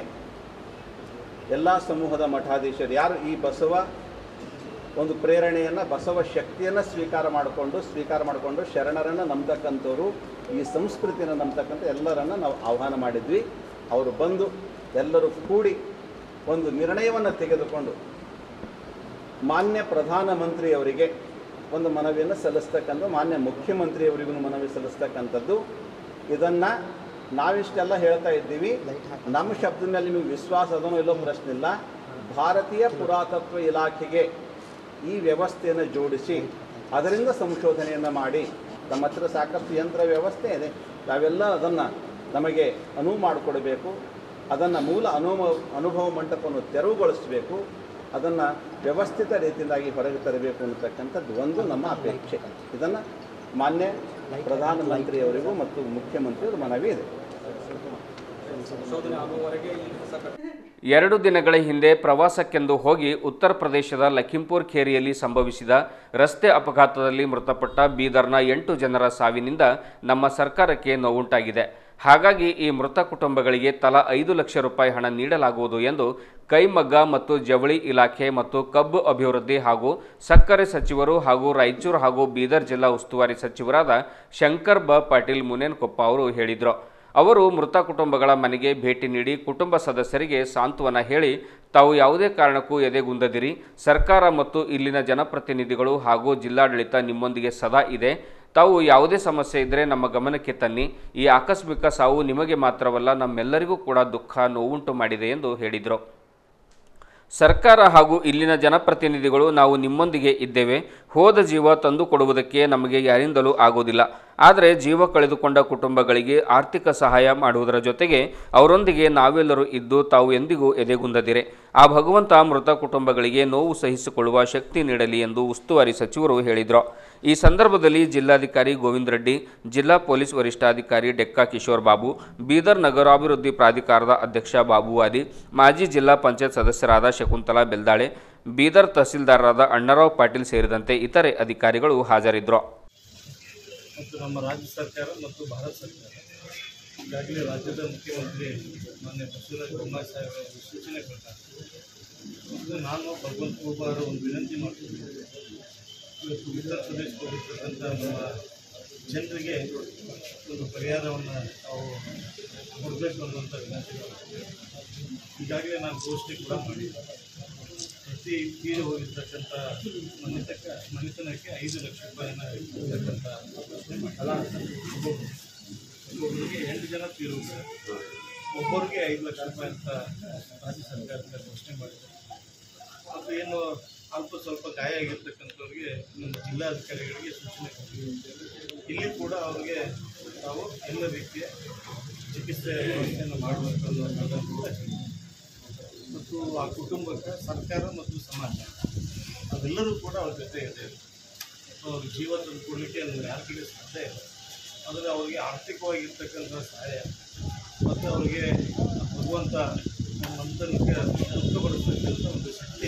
ಎಲ್ಲ ಸಮೂಹದ ಮಠಾಧೀಶರು ಯಾರು ಈ ಬಸವ ಒಂದು ಪ್ರೇರಣೆಯನ್ನು ಬಸವ ಶಕ್ತಿಯನ್ನು ಸ್ವೀಕಾರ ಮಾಡಿಕೊಂಡು ಸ್ವೀಕಾರ ಮಾಡಿಕೊಂಡು ಶರಣರನ್ನು ನಂಬತಕ್ಕಂಥವ್ರು ಈ ಸಂಸ್ಕೃತಿಯನ್ನು ನಂಬತಕ್ಕಂಥ ಎಲ್ಲರನ್ನು ನಾವು ಆಹ್ವಾನ ಮಾಡಿದ್ವಿ ಅವರು ಬಂದು ಎಲ್ಲರೂ ಕೂಡಿ ಒಂದು ನಿರ್ಣಯವನ್ನು ತೆಗೆದುಕೊಂಡು ಮಾನ್ಯ ಪ್ರಧಾನಮಂತ್ರಿಯವರಿಗೆ ಒಂದು ಮನವಿಯನ್ನು ಸಲ್ಲಿಸ್ತಕ್ಕಂಥ ಮಾನ್ಯ ಮುಖ್ಯಮಂತ್ರಿಯವರಿಗೂ ಮನವಿ ಸಲ್ಲಿಸ್ತಕ್ಕಂಥದ್ದು ಇದನ್ನು ನಾವಿಷ್ಟೆಲ್ಲ ಹೇಳ್ತಾ ಇದ್ದೀವಿ ನಮ್ಮ ಶಬ್ದದ ಮೇಲೆ ನಿಮಗೆ ವಿಶ್ವಾಸ ಅದನ್ನೋ ಇಲ್ಲೋ ಪ್ರಶ್ನೆ ಇಲ್ಲ ಭಾರತೀಯ ಪುರಾತತ್ವ ಇಲಾಖೆಗೆ ಈ ವ್ಯವಸ್ಥೆಯನ್ನು ಜೋಡಿಸಿ ಅದರಿಂದ ಸಂಶೋಧನೆಯನ್ನು ಮಾಡಿ ನಮ್ಮ ಹತ್ರ ಸಾಕಷ್ಟು ಯಂತ್ರ ವ್ಯವಸ್ಥೆ ಇದೆ ನಾವೆಲ್ಲ ಅದನ್ನು ನಮಗೆ ಅನುವು ಮಾಡಿಕೊಡಬೇಕು ಅದನ್ನು ಮೂಲ ಅನುಭವ ಅನುಭವ ಮಂಟಪವನ್ನು ತೆರವುಗೊಳಿಸಬೇಕು ಅದನ್ನು ವ್ಯವಸ್ಥಿತ ರೀತಿಯಿಂದಾಗಿ ಹೊರಗೆ ತರಬೇಕು ಅನ್ನತಕ್ಕಂಥದ್ದು ಒಂದು ನಮ್ಮ ಅಪೇಕ್ಷೆ ಇದನ್ನು ಮಾನ್ಯ ಪ್ರಧಾನಮಂತ್ರಿಯವರಿಗೂ ಮತ್ತು ಮುಖ್ಯಮಂತ್ರಿಯವರು ಮನವಿ ಇದೆ ಎರಡು ದಿನಗಳ ಹಿಂದೆ ಪ್ರವಾಸಕ್ಕೆಂದು ಹೋಗಿ ಉತ್ತರ ಪ್ರದೇಶದ ಲಖಿಂಪುರ್ ಖೇರಿಯಲ್ಲಿ ಸಂಭವಿಸಿದ ರಸ್ತೆ ಅಪಘಾತದಲ್ಲಿ ಮೃತಪಟ್ಟ ಬೀದರ್ನ ಎಂಟು ಜನರ ಸಾವಿನಿಂದ ನಮ್ಮ ಸರ್ಕಾರಕ್ಕೆ ನೋವುಂಟಾಗಿದೆ ಹಾಗಾಗಿ ಈ ಮೃತ ಕುಟುಂಬಗಳಿಗೆ ತಲಾ ಐದು ಲಕ್ಷ ರೂಪಾಯಿ ಹಣ ನೀಡಲಾಗುವುದು ಎಂದು ಕೈಮಗ್ಗ ಮತ್ತು ಜವಳಿ ಇಲಾಖೆ ಮತ್ತು ಕಬ್ಬು ಅಭಿವೃದ್ಧಿ ಹಾಗೂ ಸಕ್ಕರೆ ಸಚಿವರು ಹಾಗೂ ರಾಯಚೂರು ಹಾಗೂ ಬೀದರ್ ಜಿಲ್ಲಾ ಉಸ್ತುವಾರಿ ಸಚಿವರಾದ ಶಂಕರ್ ಬ ಪಾಟೀಲ್ ಮುನೇನ್ಕೊಪ್ಪ ಅವರು ಹೇಳಿದರು ಅವರು ಮೃತ ಕುಟುಂಬಗಳ ಮನೆಗೆ ಭೇಟಿ ನೀಡಿ ಕುಟುಂಬ ಸದಸ್ಯರಿಗೆ ಸಾಂತ್ವನ ಹೇಳಿ ತಾವು ಯಾವುದೇ ಕಾರಣಕ್ಕೂ ಎದೆಗುಂದದಿರಿ ಸರ್ಕಾರ ಮತ್ತು ಇಲ್ಲಿನ ಜನಪ್ರತಿನಿಧಿಗಳು ಹಾಗೂ ಜಿಲ್ಲಾಡಳಿತ ನಿಮ್ಮೊಂದಿಗೆ ಸದಾ ಇದೆ ತಾವು ಯಾವುದೇ ಸಮಸ್ಯೆ ಇದ್ದರೆ ನಮ್ಮ ಗಮನಕ್ಕೆ ತನ್ನಿ ಈ ಆಕಸ್ಮಿಕ ಸಾವು ನಿಮಗೆ ಮಾತ್ರವಲ್ಲ ನಮ್ಮೆಲ್ಲರಿಗೂ ಕೂಡ ದುಃಖ ನೋವುಂಟು ಮಾಡಿದೆ ಎಂದು ಹೇಳಿದರು ಸರ್ಕಾರ ಹಾಗೂ ಇಲ್ಲಿನ ಜನಪ್ರತಿನಿಧಿಗಳು ನಾವು ನಿಮ್ಮೊಂದಿಗೆ ಇದ್ದೇವೆ ಹೋದ ಜೀವ ತಂದು ಕೊಡುವುದಕ್ಕೆ ನಮಗೆ ಯಾರಿಂದಲೂ ಆಗೋದಿಲ್ಲ ಆದರೆ ಜೀವ ಕಳೆದುಕೊಂಡ ಕುಟುಂಬಗಳಿಗೆ ಆರ್ಥಿಕ ಸಹಾಯ ಮಾಡುವುದರ ಜೊತೆಗೆ ಅವರೊಂದಿಗೆ ನಾವೆಲ್ಲರೂ ಇದ್ದು ತಾವು ಎಂದಿಗೂ ಎದೆಗುಂದದಿರೆ ಆ ಭಗವಂತ ಮೃತ ಕುಟುಂಬಗಳಿಗೆ ನೋವು ಸಹಿಸಿಕೊಳ್ಳುವ ಶಕ್ತಿ ನೀಡಲಿ ಎಂದು ಉಸ್ತುವಾರಿ ಸಚಿವರು ಹೇಳಿದರು ಈ ಸಂದರ್ಭದಲ್ಲಿ ಜಿಲ್ಲಾಧಿಕಾರಿ ಗೋವಿಂದ ರೆಡ್ಡಿ ಜಿಲ್ಲಾ ಪೊಲೀಸ್ ವರಿಷ್ಠಾಧಿಕಾರಿ ಡೆಕ್ಕಾ ಕಿಶೋರ್ ಬಾಬು ಬೀದರ್ ನಗರಾಭಿವೃದ್ಧಿ ಪ್ರಾಧಿಕಾರದ ಅಧ್ಯಕ್ಷ ಬಾಬುವಾದಿ ಮಾಜಿ ಜಿಲ್ಲಾ ಪಂಚಾಯತ್ ಸದಸ್ಯರಾದ ಶಕುಂತಲಾ ಬೆಲ್ದಾಳೆ ಬೀದರ್ ತಹಸೀಲ್ದಾರರಾದ ಅಣ್ಣರಾವ್ ಪಾಟೀಲ್ ಸೇರಿದಂತೆ ಇತರೆ ಅಧಿಕಾರಿಗಳು ಹಾಜರಿದ್ದರು ಮತ್ತು ನಮ್ಮ ರಾಜ್ಯ ಸರ್ಕಾರ ಮತ್ತು ಭಾರತ ಸರ್ಕಾರ ಈಗಾಗಲೇ ರಾಜ್ಯದ ಮುಖ್ಯಮಂತ್ರಿ ಮಾನ್ಯ ಬಸವರಾಜ ಬೊಮ್ಮಾಯಿ ಸಾಹೇಬರ ಒಂದು ಸೂಚನೆ ಪ್ರಕಾರ ಮತ್ತು ನಾನು ಭಗವಂತ ಒಬ್ಬರ ಒಂದು ವಿನಂತಿ ಮಾಡ್ತೀನಿ ಇವತ್ತು ಉತ್ತರ ಪ್ರದೇಶಕ್ಕೆ ಹೋಗಿರ್ತಕ್ಕಂಥ ನಮ್ಮ ಜನರಿಗೆ ಒಂದು ಪರಿಹಾರವನ್ನು ನಾವು ಕೊಡಬೇಕು ಅನ್ನುವಂಥ ವಿನಂತಿ ಮಾಡ್ತೀನಿ ಈಗಾಗಲೇ ನಾನು ಘೋಷಣೆ ಕೂಡ ಮಾಡಿದ್ದೆ ಪ್ರತಿ ತೀರಿ ಹೋಗಿರ್ತಕ್ಕಂಥ ಮನೆತಕ್ಕ ಮನೆತನಕ್ಕೆ ಐದು ಲಕ್ಷ ರೂಪಾಯಿನ ಇರ್ತಕ್ಕಂಥ ಘೋಷಣೆ ಮಾಡಿ ಒಬ್ಬೊಬ್ಬರಿಗೆ ಎಂಟು ಜನ ತೀರೋಗಿದ್ದಾರೆ ಒಬ್ಬರಿಗೆ ಐದು ಲಕ್ಷ ರೂಪಾಯಿ ಅಂತ ರಾಜ್ಯ ಸರ್ಕಾರದಿಂದ ಘೋಷಣೆ ಮಾಡಿದೆ ಮತ್ತು ಏನು ಅಲ್ಪ ಸ್ವಲ್ಪ ಗಾಯ ಆಗಿರ್ತಕ್ಕಂಥವ್ರಿಗೆ ನಮ್ಮ ಜಿಲ್ಲಾಧಿಕಾರಿಗಳಿಗೆ ಸೂಚನೆ ಕೊಟ್ಟಿದ್ದೀವಿ ಇಲ್ಲಿ ಕೂಡ ಅವರಿಗೆ ನಾವು ಎಲ್ಲ ರೀತಿಯ ಚಿಕಿತ್ಸೆ ವ್ಯವಸ್ಥೆಯನ್ನು ಮಾಡಬೇಕು ಅನ್ನೋದನ್ನು ಕೂಡ ಹೇಳಿದ್ದೀವಿ. ಮತ್ತು ಆ ಕುಟುಂಬಕ್ಕೆ ಸರ್ಕಾರ ಮತ್ತು ಸಮಾಜ ಅವೆಲ್ಲರೂ ಕೂಡ ಅವ್ರ ಜೊತೆ ಇದೆ ಅವ್ರ ಜೀವ ತಂದುಕೊಡ್ಲಿಕ್ಕೆ ನಮ್ಗೆ ಯಾರ ಕಡೆ ಸಾಧ್ಯ ಇಲ್ಲ ಆದರೆ ಅವರಿಗೆ ಆರ್ಥಿಕವಾಗಿರ್ತಕ್ಕಂಥ ಸಹಾಯ ಮತ್ತು ಅವರಿಗೆ ಭಗವಂತ ನಮ್ಮದಕ್ಕೆ ಮುಕ್ತಪಡಿಸ್ತಕ್ಕಂಥ ಒಂದು ಶಕ್ತಿ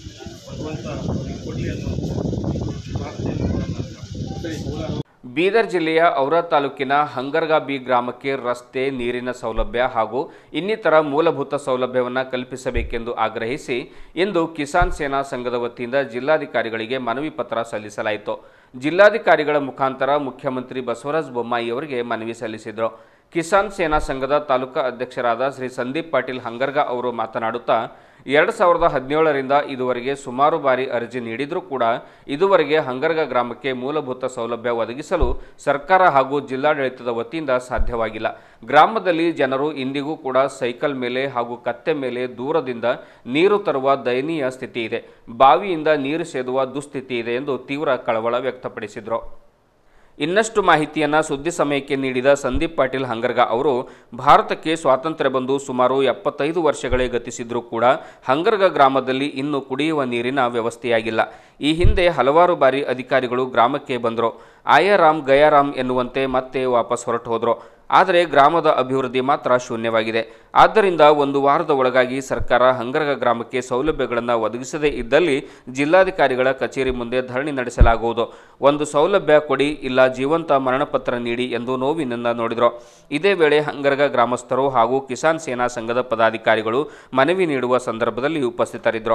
ಭಗವಂತ ಅವರಿಗೆ ಕೊಡಲಿ ಅನ್ನೋ ಪ್ರಾರ್ಥನೆಯನ್ನು ಕೂಡ ನಾನು ಮಾಡ್ತೀನಿ. ಬೀದರ್ ಜಿಲ್ಲೆಯ ಔರಾ ತಾಲೂಕಿನ ಹಂಗರ್ಗಾ ಬಿ ಗ್ರಾಮಕ್ಕೆ ರಸ್ತೆ ನೀರಿನ ಸೌಲಭ್ಯ ಹಾಗೂ ಇನ್ನಿತರ ಮೂಲಭೂತ ಸೌಲಭ್ಯವನ್ನು ಕಲ್ಪಿಸಬೇಕೆಂದು ಆಗ್ರಹಿಸಿ ಇಂದು ಕಿಸಾನ್ ಸೇನಾ ಸಂಘದ ವತಿಯಿಂದ ಜಿಲ್ಲಾಧಿಕಾರಿಗಳಿಗೆ ಮನವಿ ಪತ್ರ ಸಲ್ಲಿಸಲಾಯಿತು ಜಿಲ್ಲಾಧಿಕಾರಿಗಳ ಮುಖಾಂತರ ಮುಖ್ಯಮಂತ್ರಿ ಬಸವರಾಜ ಬೊಮ್ಮಾಯಿ ಅವರಿಗೆ ಮನವಿ ಸಲ್ಲಿಸಿದರು ಕಿಸಾನ್ ಸೇನಾ ಸಂಘದ ತಾಲೂಕಾ ಅಧ್ಯಕ್ಷರಾದ ಶ್ರೀ ಸಂದೀಪ್ ಪಾಟೀಲ್ ಹಂಗರ್ಗಾ ಅವರು ಮಾತನಾಡುತ್ತಾ ಎರಡು ಸಾವಿರದ ಹದಿನೇಳರಿಂದ ಇದುವರೆಗೆ ಸುಮಾರು ಬಾರಿ ಅರ್ಜಿ ನೀಡಿದರೂ ಕೂಡ ಇದುವರೆಗೆ ಹಂಗರ್ಗ ಗ್ರಾಮಕ್ಕೆ ಮೂಲಭೂತ ಸೌಲಭ್ಯ ಒದಗಿಸಲು ಸರ್ಕಾರ ಹಾಗೂ ಜಿಲ್ಲಾಡಳಿತದ ವತಿಯಿಂದ ಸಾಧ್ಯವಾಗಿಲ್ಲ ಗ್ರಾಮದಲ್ಲಿ ಜನರು ಇಂದಿಗೂ ಕೂಡ ಸೈಕಲ್ ಮೇಲೆ ಹಾಗೂ ಕತ್ತೆ ಮೇಲೆ ದೂರದಿಂದ ನೀರು ತರುವ ದಯನೀಯ ಸ್ಥಿತಿ ಇದೆ ಬಾವಿಯಿಂದ ನೀರು ಸೇದುವ ದುಸ್ಥಿತಿ ಇದೆ ಎಂದು ತೀವ್ರ ಕಳವಳ ವ್ಯಕ್ತಪಡಿಸಿದರು ಇನ್ನಷ್ಟು ಮಾಹಿತಿಯನ್ನು ಸುದ್ದಿ ಸಮಯಕ್ಕೆ ನೀಡಿದ ಸಂದೀಪ್ ಪಾಟೀಲ್ ಹಂಗರ್ಗ ಅವರು ಭಾರತಕ್ಕೆ ಸ್ವಾತಂತ್ರ್ಯ ಬಂದು ಸುಮಾರು ಎಪ್ಪತ್ತೈದು ವರ್ಷಗಳೇ ಗತಿಸಿದ್ರೂ ಕೂಡ ಹಂಗರ್ಗ ಗ್ರಾಮದಲ್ಲಿ ಇನ್ನೂ ಕುಡಿಯುವ ನೀರಿನ ವ್ಯವಸ್ಥೆಯಾಗಿಲ್ಲ ಈ ಹಿಂದೆ ಹಲವಾರು ಬಾರಿ ಅಧಿಕಾರಿಗಳು ಗ್ರಾಮಕ್ಕೆ ಬಂದರು ಆಯಾರಾಮ್ ಗಯಾರಾಮ್ ಎನ್ನುವಂತೆ ಮತ್ತೆ ವಾಪಸ್ ಹೊರಟು ಹೋದರು ಆದರೆ ಗ್ರಾಮದ ಅಭಿವೃದ್ಧಿ ಮಾತ್ರ ಶೂನ್ಯವಾಗಿದೆ ಆದ್ದರಿಂದ ಒಂದು ವಾರದ ಒಳಗಾಗಿ ಸರ್ಕಾರ ಹಂಗರ್ಗ ಗ್ರಾಮಕ್ಕೆ ಸೌಲಭ್ಯಗಳನ್ನು ಒದಗಿಸದೇ ಇದ್ದಲ್ಲಿ ಜಿಲ್ಲಾಧಿಕಾರಿಗಳ ಕಚೇರಿ ಮುಂದೆ ಧರಣಿ ನಡೆಸಲಾಗುವುದು ಒಂದು ಸೌಲಭ್ಯ ಕೊಡಿ ಇಲ್ಲ ಜೀವಂತ ಮರಣಪತ್ರ ನೀಡಿ ಎಂದು ನೋವಿನಿಂದ ನೋಡಿದರು ಇದೇ ವೇಳೆ ಹಂಗರ್ಗ ಗ್ರಾಮಸ್ಥರು ಹಾಗೂ ಕಿಸಾನ್ ಸೇನಾ ಸಂಘದ ಪದಾಧಿಕಾರಿಗಳು ಮನವಿ ನೀಡುವ ಸಂದರ್ಭದಲ್ಲಿ ಉಪಸ್ಥಿತರಿದ್ದರು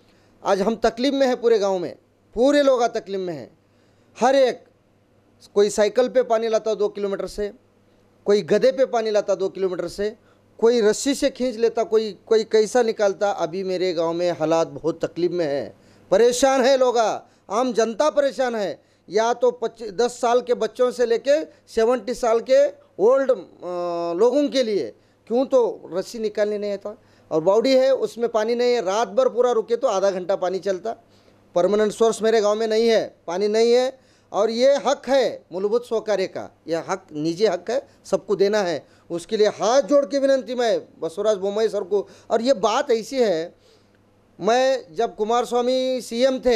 आज हम तकलीफ में है पूरे गांव में पूरे लोग आज तकलीफ में हैं हर एक कोई साइकिल पे पानी लाता दो किलोमीटर से कोई गधे पे पानी लाता दो किलोमीटर से कोई रस्सी से खींच लेता कोई कोई कैसा निकालता अभी मेरे गांव में हालात बहुत तकलीफ में है परेशान है लोग आम जनता परेशान है या तो पच्चीस दस साल के बच्चों से लेके सेवेंटी साल के ओल्ड लोगों के लिए क्यों तो रस्सी निकालने नहीं आता और बाउडी है उसमें पानी नहीं है रात भर पूरा रुके तो आधा घंटा पानी चलता परमानेंट सोर्स मेरे गांव में नहीं है पानी नहीं है और ये हक है मूलभूत स्वकार्य का यह हक निजी हक है सबको देना है उसके लिए हाथ जोड़ के विनंती मैं बसवराज बोमई सर को और ये बात ऐसी है मैं जब कुमार स्वामी सीएम थे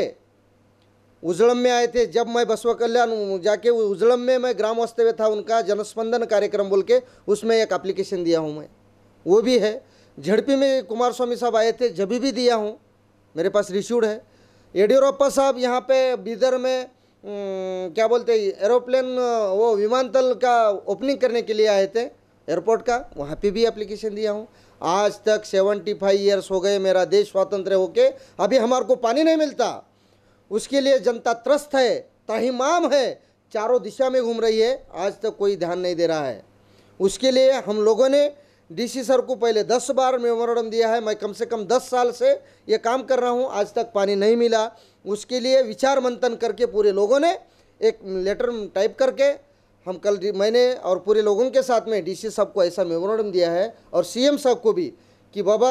उजड़म में आए थे जब मैं बसवा कल्याण जाके उजड़म में मैं ग्राम वास्तव्य था उनका जनस्पंदन कार्यक्रम बोल के उसमें एक एप्लीकेशन दिया हूँ मैं वो भी है झड़पी में कुमार स्वामी साहब आए थे जब भी दिया हूँ मेरे पास रिश्यूड है येडियूरप्पा साहब यहाँ पे बीदर में अम, क्या बोलते हैं एरोप्लेन वो विमानतल का ओपनिंग करने के लिए आए थे एयरपोर्ट का वहाँ पे भी एप्लीकेशन दिया हूँ आज तक सेवेंटी फाइव ईयर्स हो गए मेरा देश स्वतंत्र होके अभी हमारे को पानी नहीं मिलता उसके लिए जनता त्रस्त है ताहिमाम है चारों दिशा में घूम रही है आज तक कोई ध्यान नहीं दे रहा है उसके लिए हम लोगों ने डीसी सर को पहले दस बार मेमोरेंडम दिया है मैं कम से कम दस साल से ये काम कर रहा हूँ आज तक पानी नहीं मिला उसके लिए विचार मंथन करके पूरे लोगों ने एक लेटर टाइप करके हम कल मैंने और पूरे लोगों के साथ में डीसी साहब को ऐसा मेमोरेंडम दिया है और सीएम साहब को भी कि बाबा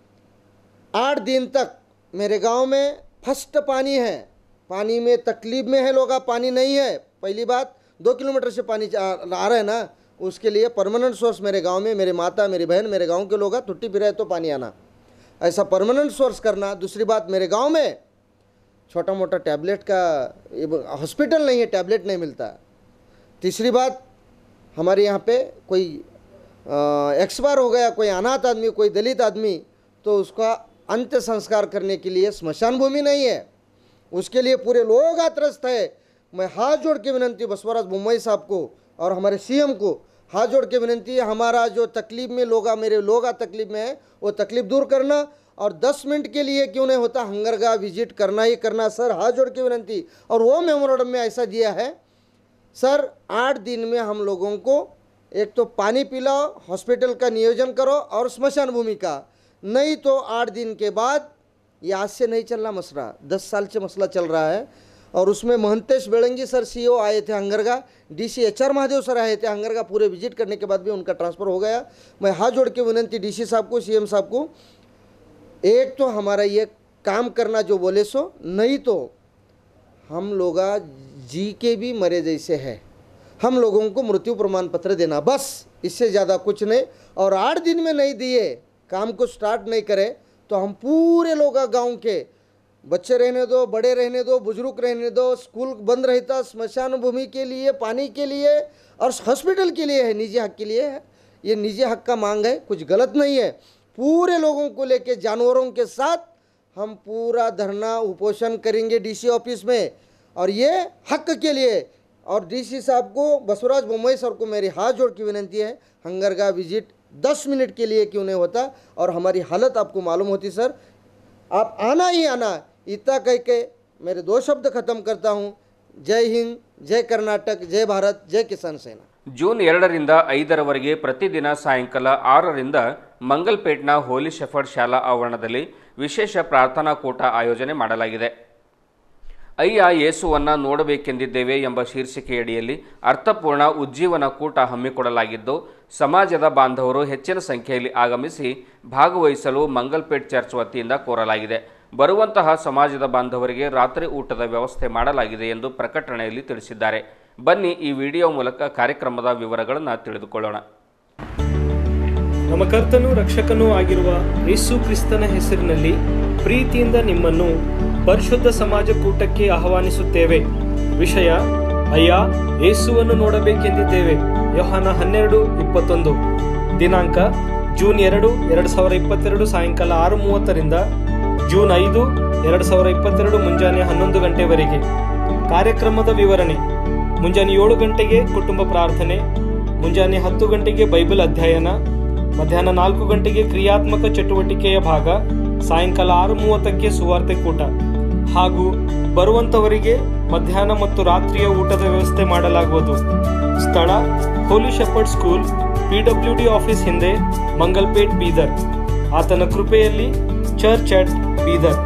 आठ दिन तक मेरे गांव में फर्स्ट पानी है पानी में तकलीफ में है लोग पानी नहीं है पहली बात दो किलोमीटर से पानी आ आ रहा है ना उसके लिए परमानेंट सोर्स मेरे गांव में मेरे माता मेरी बहन मेरे गांव के लोग टुट्टी फिर तो पानी आना ऐसा परमानेंट सोर्स करना दूसरी बात मेरे गांव में छोटा मोटा टैबलेट का हॉस्पिटल नहीं है टैबलेट नहीं मिलता तीसरी बात हमारे यहाँ पे कोई एक्सपायर हो गया कोई अनाथ आदमी कोई दलित आदमी तो उसका अंत्य संस्कार करने के लिए स्मशान भूमि नहीं है उसके लिए पूरे लोग आत्रस्त है मैं हाथ जोड़ के विनंती बसवराज मुंबई साहब को और हमारे सीएम को हाथ जोड़ के विनंती है हमारा जो तकलीफ में लोग मेरे लोग तकलीफ में है वो तकलीफ दूर करना और 10 मिनट के लिए क्यों नहीं होता हंगरगा विजिट करना ही करना सर हाथ जोड़ के विनंती और वो मेमोरेंडम में ऐसा दिया है सर आठ दिन में हम लोगों को एक तो पानी पिलाओ हॉस्पिटल का नियोजन करो और स्मशान भूमि का नहीं तो आठ दिन के बाद ये आज से नहीं चल रहा मसला दस साल से मसला चल रहा है और उसमें महंतेश बेड़ंगी सर सीईओ आए थे Hangarga DC HR Mahadev sir आए थे हंगरगा पूरे विजिट करने के बाद भी उनका ट्रांसफ़र हो गया मैं हाथ जोड़ के विनंती डीसी साहब को सीएम साहब को एक तो हमारा ये काम करना जो बोले सो नहीं तो हम लोग जी के भी मरे जैसे है हम लोगों को मृत्यु प्रमाण पत्र देना बस इससे ज़्यादा कुछ नहीं और आठ दिन में नहीं दिए काम को स्टार्ट नहीं करे तो हम पूरे लोग गांव के बच्चे रहने दो बड़े रहने दो बुजुर्ग रहने दो स्कूल बंद रहता स्मशान भूमि के लिए पानी के लिए और हॉस्पिटल के लिए है निजी हक के लिए है ये निजी हक का मांग है कुछ गलत नहीं है पूरे लोगों को लेके जानवरों के साथ हम पूरा धरना उपोषण करेंगे डीसी ऑफिस में और ये हक के लिए और डीसी साहब को बसवराज बोम्बई सर को मेरी हाथ जोड़ की विनंती है हंगरगा विजिट 10 मिनट के लिए क्यों नहीं होता और हमारी हालत आपको मालूम होती सर आप आना ही आना इतना कह के मेरे दो शब्द खत्म करता हूँ जय हिंद जय कर्नाटक जय भारत जय किसान सेना ಜೂನ್ ಎರಡರಿಂದ ಐದರವರೆಗೆ ಪ್ರತಿದಿನ ಸಾಯಂಕಾಲ ಆರರಿಂದ ಮಂಗಲ್ಪೇಟ್ನ ಹೋಲಿ ಶೆಫರ್ಡ್ ಶಾಲಾ ಆವರಣದಲ್ಲಿ ವಿಶೇಷ ಪ್ರಾರ್ಥನಾ ಕೂಟ ಆಯೋಜನೆ ಮಾಡಲಾಗಿದೆ ಅಯ್ಯ ಯೇಸುವನ್ನ ನೋಡಬೇಕೆಂದಿದ್ದೇವೆ ಎಂಬ ಶೀರ್ಷಿಕೆಯಡಿಯಲ್ಲಿ ಅರ್ಥಪೂರ್ಣ ಉಜ್ಜೀವನ ಕೂಟ ಹಮ್ಮಿಕೊಡಲಾಗಿದ್ದು ಸಮಾಜದ ಬಾಂಧವರು ಹೆಚ್ಚಿನ ಸಂಖ್ಯೆಯಲ್ಲಿ ಆಗಮಿಸಿ ಭಾಗವಹಿಸಲು ಮಂಗಲ್ಪೇಟ್ ಚರ್ಚ್ ವತಿಯಿಂದ ಕೋರಲಾಗಿದೆ ಬರುವಂತಹ ಸಮಾಜದ ಬಾಂಧವರಿಗೆ ರಾತ್ರಿ ಊಟದ ವ್ಯವಸ್ಥೆ ಮಾಡಲಾಗಿದೆ ಎಂದು ಪ್ರಕಟಣೆಯಲ್ಲಿ ತಿಳಿಸಿದ್ದಾರೆ ಬನ್ನಿ ಈ ವಿಡಿಯೋ ಮೂಲಕ ಕಾರ್ಯಕ್ರಮದ ವಿವರಗಳನ್ನು ತಿಳಿದುಕೊಳ್ಳೋಣ ನಮ್ಮ ಕರ್ತನೂ ರಕ್ಷಕನೂ ಆಗಿರುವ ಯೇಸು ಕ್ರಿಸ್ತನ ಹೆಸರಿನಲ್ಲಿ ಪ್ರೀತಿಯಿಂದ ನಿಮ್ಮನ್ನು ಪರಿಶುದ್ಧ ಸಮಾಜ ಕೂಟಕ್ಕೆ ಆಹ್ವಾನಿಸುತ್ತೇವೆ ವಿಷಯ ಅಯ್ಯ ಯೇಸುವನ್ನು ನೋಡಬೇಕೆಂದಿದ್ದೇವೆ ಯೋಹಾನ ಹನ್ನೆರಡು ಇಪ್ಪತ್ತೊಂದು ದಿನಾಂಕ ಜೂನ್ ಎರಡು ಎರಡು ಸಾವಿರ ಇಪ್ಪತ್ತೆರಡು ಸಾಯಂಕಾಲ ಆರು ಮೂವತ್ತರಿಂದ ಜೂನ್ ಐದು ಎರಡು ಸಾವಿರ ಇಪ್ಪತ್ತೆರಡು ಮುಂಜಾನೆ ಹನ್ನೊಂದು ಗಂಟೆವರೆಗೆ ಕಾರ್ಯಕ್ರಮದ ವಿವರಣೆ ಮುಂಜಾನೆ ಏಳು ಗಂಟೆಗೆ ಕುಟುಂಬ ಪ್ರಾರ್ಥನೆ ಮುಂಜಾನೆ ಹತ್ತು ಗಂಟೆಗೆ ಬೈಬಲ್ ಅಧ್ಯಯನ ಮಧ್ಯಾಹ್ನ ನಾಲ್ಕು ಗಂಟೆಗೆ ಕ್ರಿಯಾತ್ಮಕ ಚಟುವಟಿಕೆಯ ಭಾಗ ಸಾಯಂಕಾಲ ಆರು ಮೂವತ್ತಕ್ಕೆ ಸುವಾರ್ತೆ ಕೂಟ ಹಾಗೂ ಬರುವಂತವರಿಗೆ ಮಧ್ಯಾಹ್ನ ಮತ್ತು ರಾತ್ರಿಯ ಊಟದ ವ್ಯವಸ್ಥೆ ಮಾಡಲಾಗುವುದು ಸ್ಥಳ Holy Shepherd school PWD office ಹಿಂದೆ ಮಂಗಲ್ಪೇಟ್ ಬೀದರ್ ಆತನ ಕೃಪೆಯಲ್ಲಿ ಚರ್ಚ್ ಅಟ್ ಬೀದರ್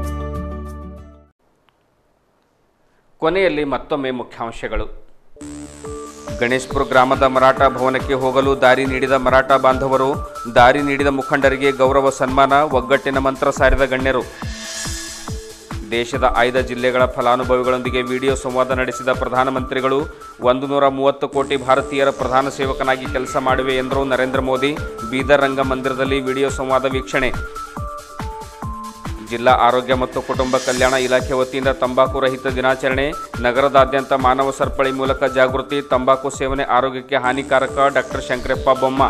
ಕೊನೆಯಲ್ಲಿ ಮತ್ತೊಮ್ಮೆ ಮುಖ್ಯಾಂಶಗಳು ಗಣೇಶ್ಪುರ ಗ್ರಾಮದ ಮರಾಠ ಭವನಕ್ಕೆ ಹೋಗಲು ದಾರಿ ನೀಡಿದ ಮರಾಠ ಬಾಂಧವರು ದಾರಿ ನೀಡಿದ ಮುಖಂಡರಿಗೆ ಗೌರವ ಸನ್ಮಾನ ಒಗ್ಗಟ್ಟಿನ ಮಂತ್ರ ಸಾರಿದ ಗಣ್ಯರು ದೇಶದ ಆಯ್ದ ಜಿಲ್ಲೆಗಳ ಫಲಾನುಭವಿಗಳೊಂದಿಗೆ ವಿಡಿಯೋ ಸಂವಾದ ನಡೆಸಿದ ಪ್ರಧಾನಮಂತ್ರಿಗಳು ಒಂದು ನೂರ ಮೂವತ್ತು ಕೋಟಿ ಭಾರತೀಯರ ಪ್ರಧಾನ ಸೇವಕನಾಗಿ ಕೆಲಸ ಮಾಡುವೆ ಎಂದರು ನರೇಂದ್ರ ಮೋದಿ ಬೀದರ್ ರಂಗಮಂದಿರದಲ್ಲಿ ವಿಡಿಯೋ ಸಂವಾದ ವೀಕ್ಷಣೆ ಜಿಲ್ಲಾ ಆರೋಗ್ಯ ಮತ್ತು ಕುಟುಂಬ ಕಲ್ಯಾಣ ಇಲಾಖೆ ವತಿಯಿಂದ ತಂಬಾಕು ರಹಿತ ದಿನಾಚರಣೆ ನಗರದಾದ್ಯಂತ ಮಾನವ ಸರಪಳಿ ಮೂಲಕ ಜಾಗೃತಿ ತಂಬಾಕು ಸೇವನೆ ಆರೋಗ್ಯಕ್ಕೆ ಹಾನಿಕಾರಕ ಡಾಕ್ಟರ್ ಶಂಕರಪ್ಪ ಬೊಮ್ಮ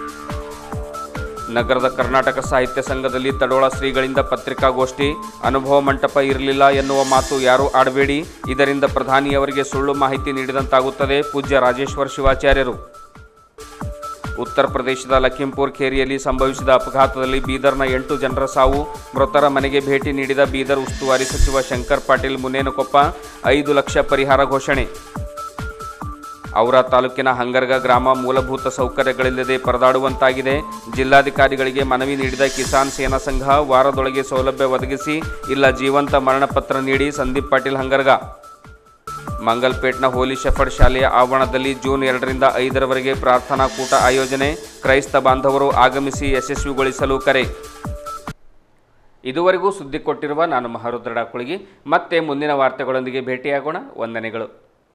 ನಗರದ ಕರ್ನಾಟಕ ಸಾಹಿತ್ಯ ಸಂಘದಲ್ಲಿ ತಡೋಳ ಶ್ರೀಗಳಿಂದ ಪತ್ರಿಕಾಗೋಷ್ಠಿ ಅನುಭವ ಮಂಟಪ ಇರಲಿಲ್ಲ ಎನ್ನುವ ಮಾತು ಯಾರೂ ಆಡಬೇಡಿ ಇದರಿಂದ ಪ್ರಧಾನಿಯವರಿಗೆ ಸುಳ್ಳು ಮಾಹಿತಿ ನೀಡಿದಂತಾಗುತ್ತದೆ ಪೂಜ್ಯ ರಾಜೇಶ್ವರ ಶಿವಾಚಾರ್ಯರು ಉತ್ತರ ಪ್ರದೇಶದ ಲಖೀಂಪುರ್ ಖೇರಿಯಲ್ಲಿ ಸಂಭವಿಸಿದ ಅಪಘಾತದಲ್ಲಿ ಬೀದರ್ನ ಎಂಟು ಜನರ ಸಾವು ಮೃತರ ಮನೆಗೆ ಭೇಟಿ ನೀಡಿದ ಬೀದರ್ ಉಸ್ತುವಾರಿ ಸಚಿವ ಶಂಕರ್ ಪಾಟೀಲ್ ಮುನೇನಕೊಪ್ಪ ಐದು ಲಕ್ಷ ಪರಿಹಾರ ಘೋಷಣೆ ಔರಾ ತಾಲೂಕಿನ ಹಂಗರ್ಗ ಗ್ರಾಮ ಮೂಲಭೂತ ಸೌಕರ್ಯಗಳಿಲ್ಲದೆ ಪರದಾಡುವಂತಾಗಿದೆ ಜಿಲ್ಲಾಧಿಕಾರಿಗಳಿಗೆ ಮನವಿ ನೀಡಿದ ಕಿಸಾನ್ ಸೇನಾ ಸಂಘ ವಾರದೊಳಗೆ ಸೌಲಭ್ಯ ಒದಗಿಸಿ ಇಲ್ಲ ಜೀವಂತ ಮರಣಪತ್ರ ನೀಡಿ ಸಂದೀಪ್ ಪಾಟೀಲ್ ಹಂಗರ್ಗ ಮಂಗಲ್ಪೇಟ್ನ ಹೋಲಿ ಶೆಫರ್ಡ್ ಶಾಲೆಯ ಆವರಣದಲ್ಲಿ ಜೂನ್ ಎರಡರಿಂದ ಐದರವರೆಗೆ ಪ್ರಾರ್ಥನಾ ಕೂಟ ಆಯೋಜನೆ ಕ್ರೈಸ್ತ ಬಾಂಧವರು ಆಗಮಿಸಿ ಯಶಸ್ವಿಗೊಳಿಸಲು ಕರೆ ಇದುವರೆಗೂ ಸುದ್ದಿ ಕೊಟ್ಟಿರುವ ನಾನು ಮಹಾರುದ್ರಡ ಕುಳಗಿ ಮತ್ತೆ ಮುಂದಿನ ವಾರ್ತೆಗಳೊಂದಿಗೆ ಭೇಟಿಯಾಗೋಣ ವಂದನೆಗಳು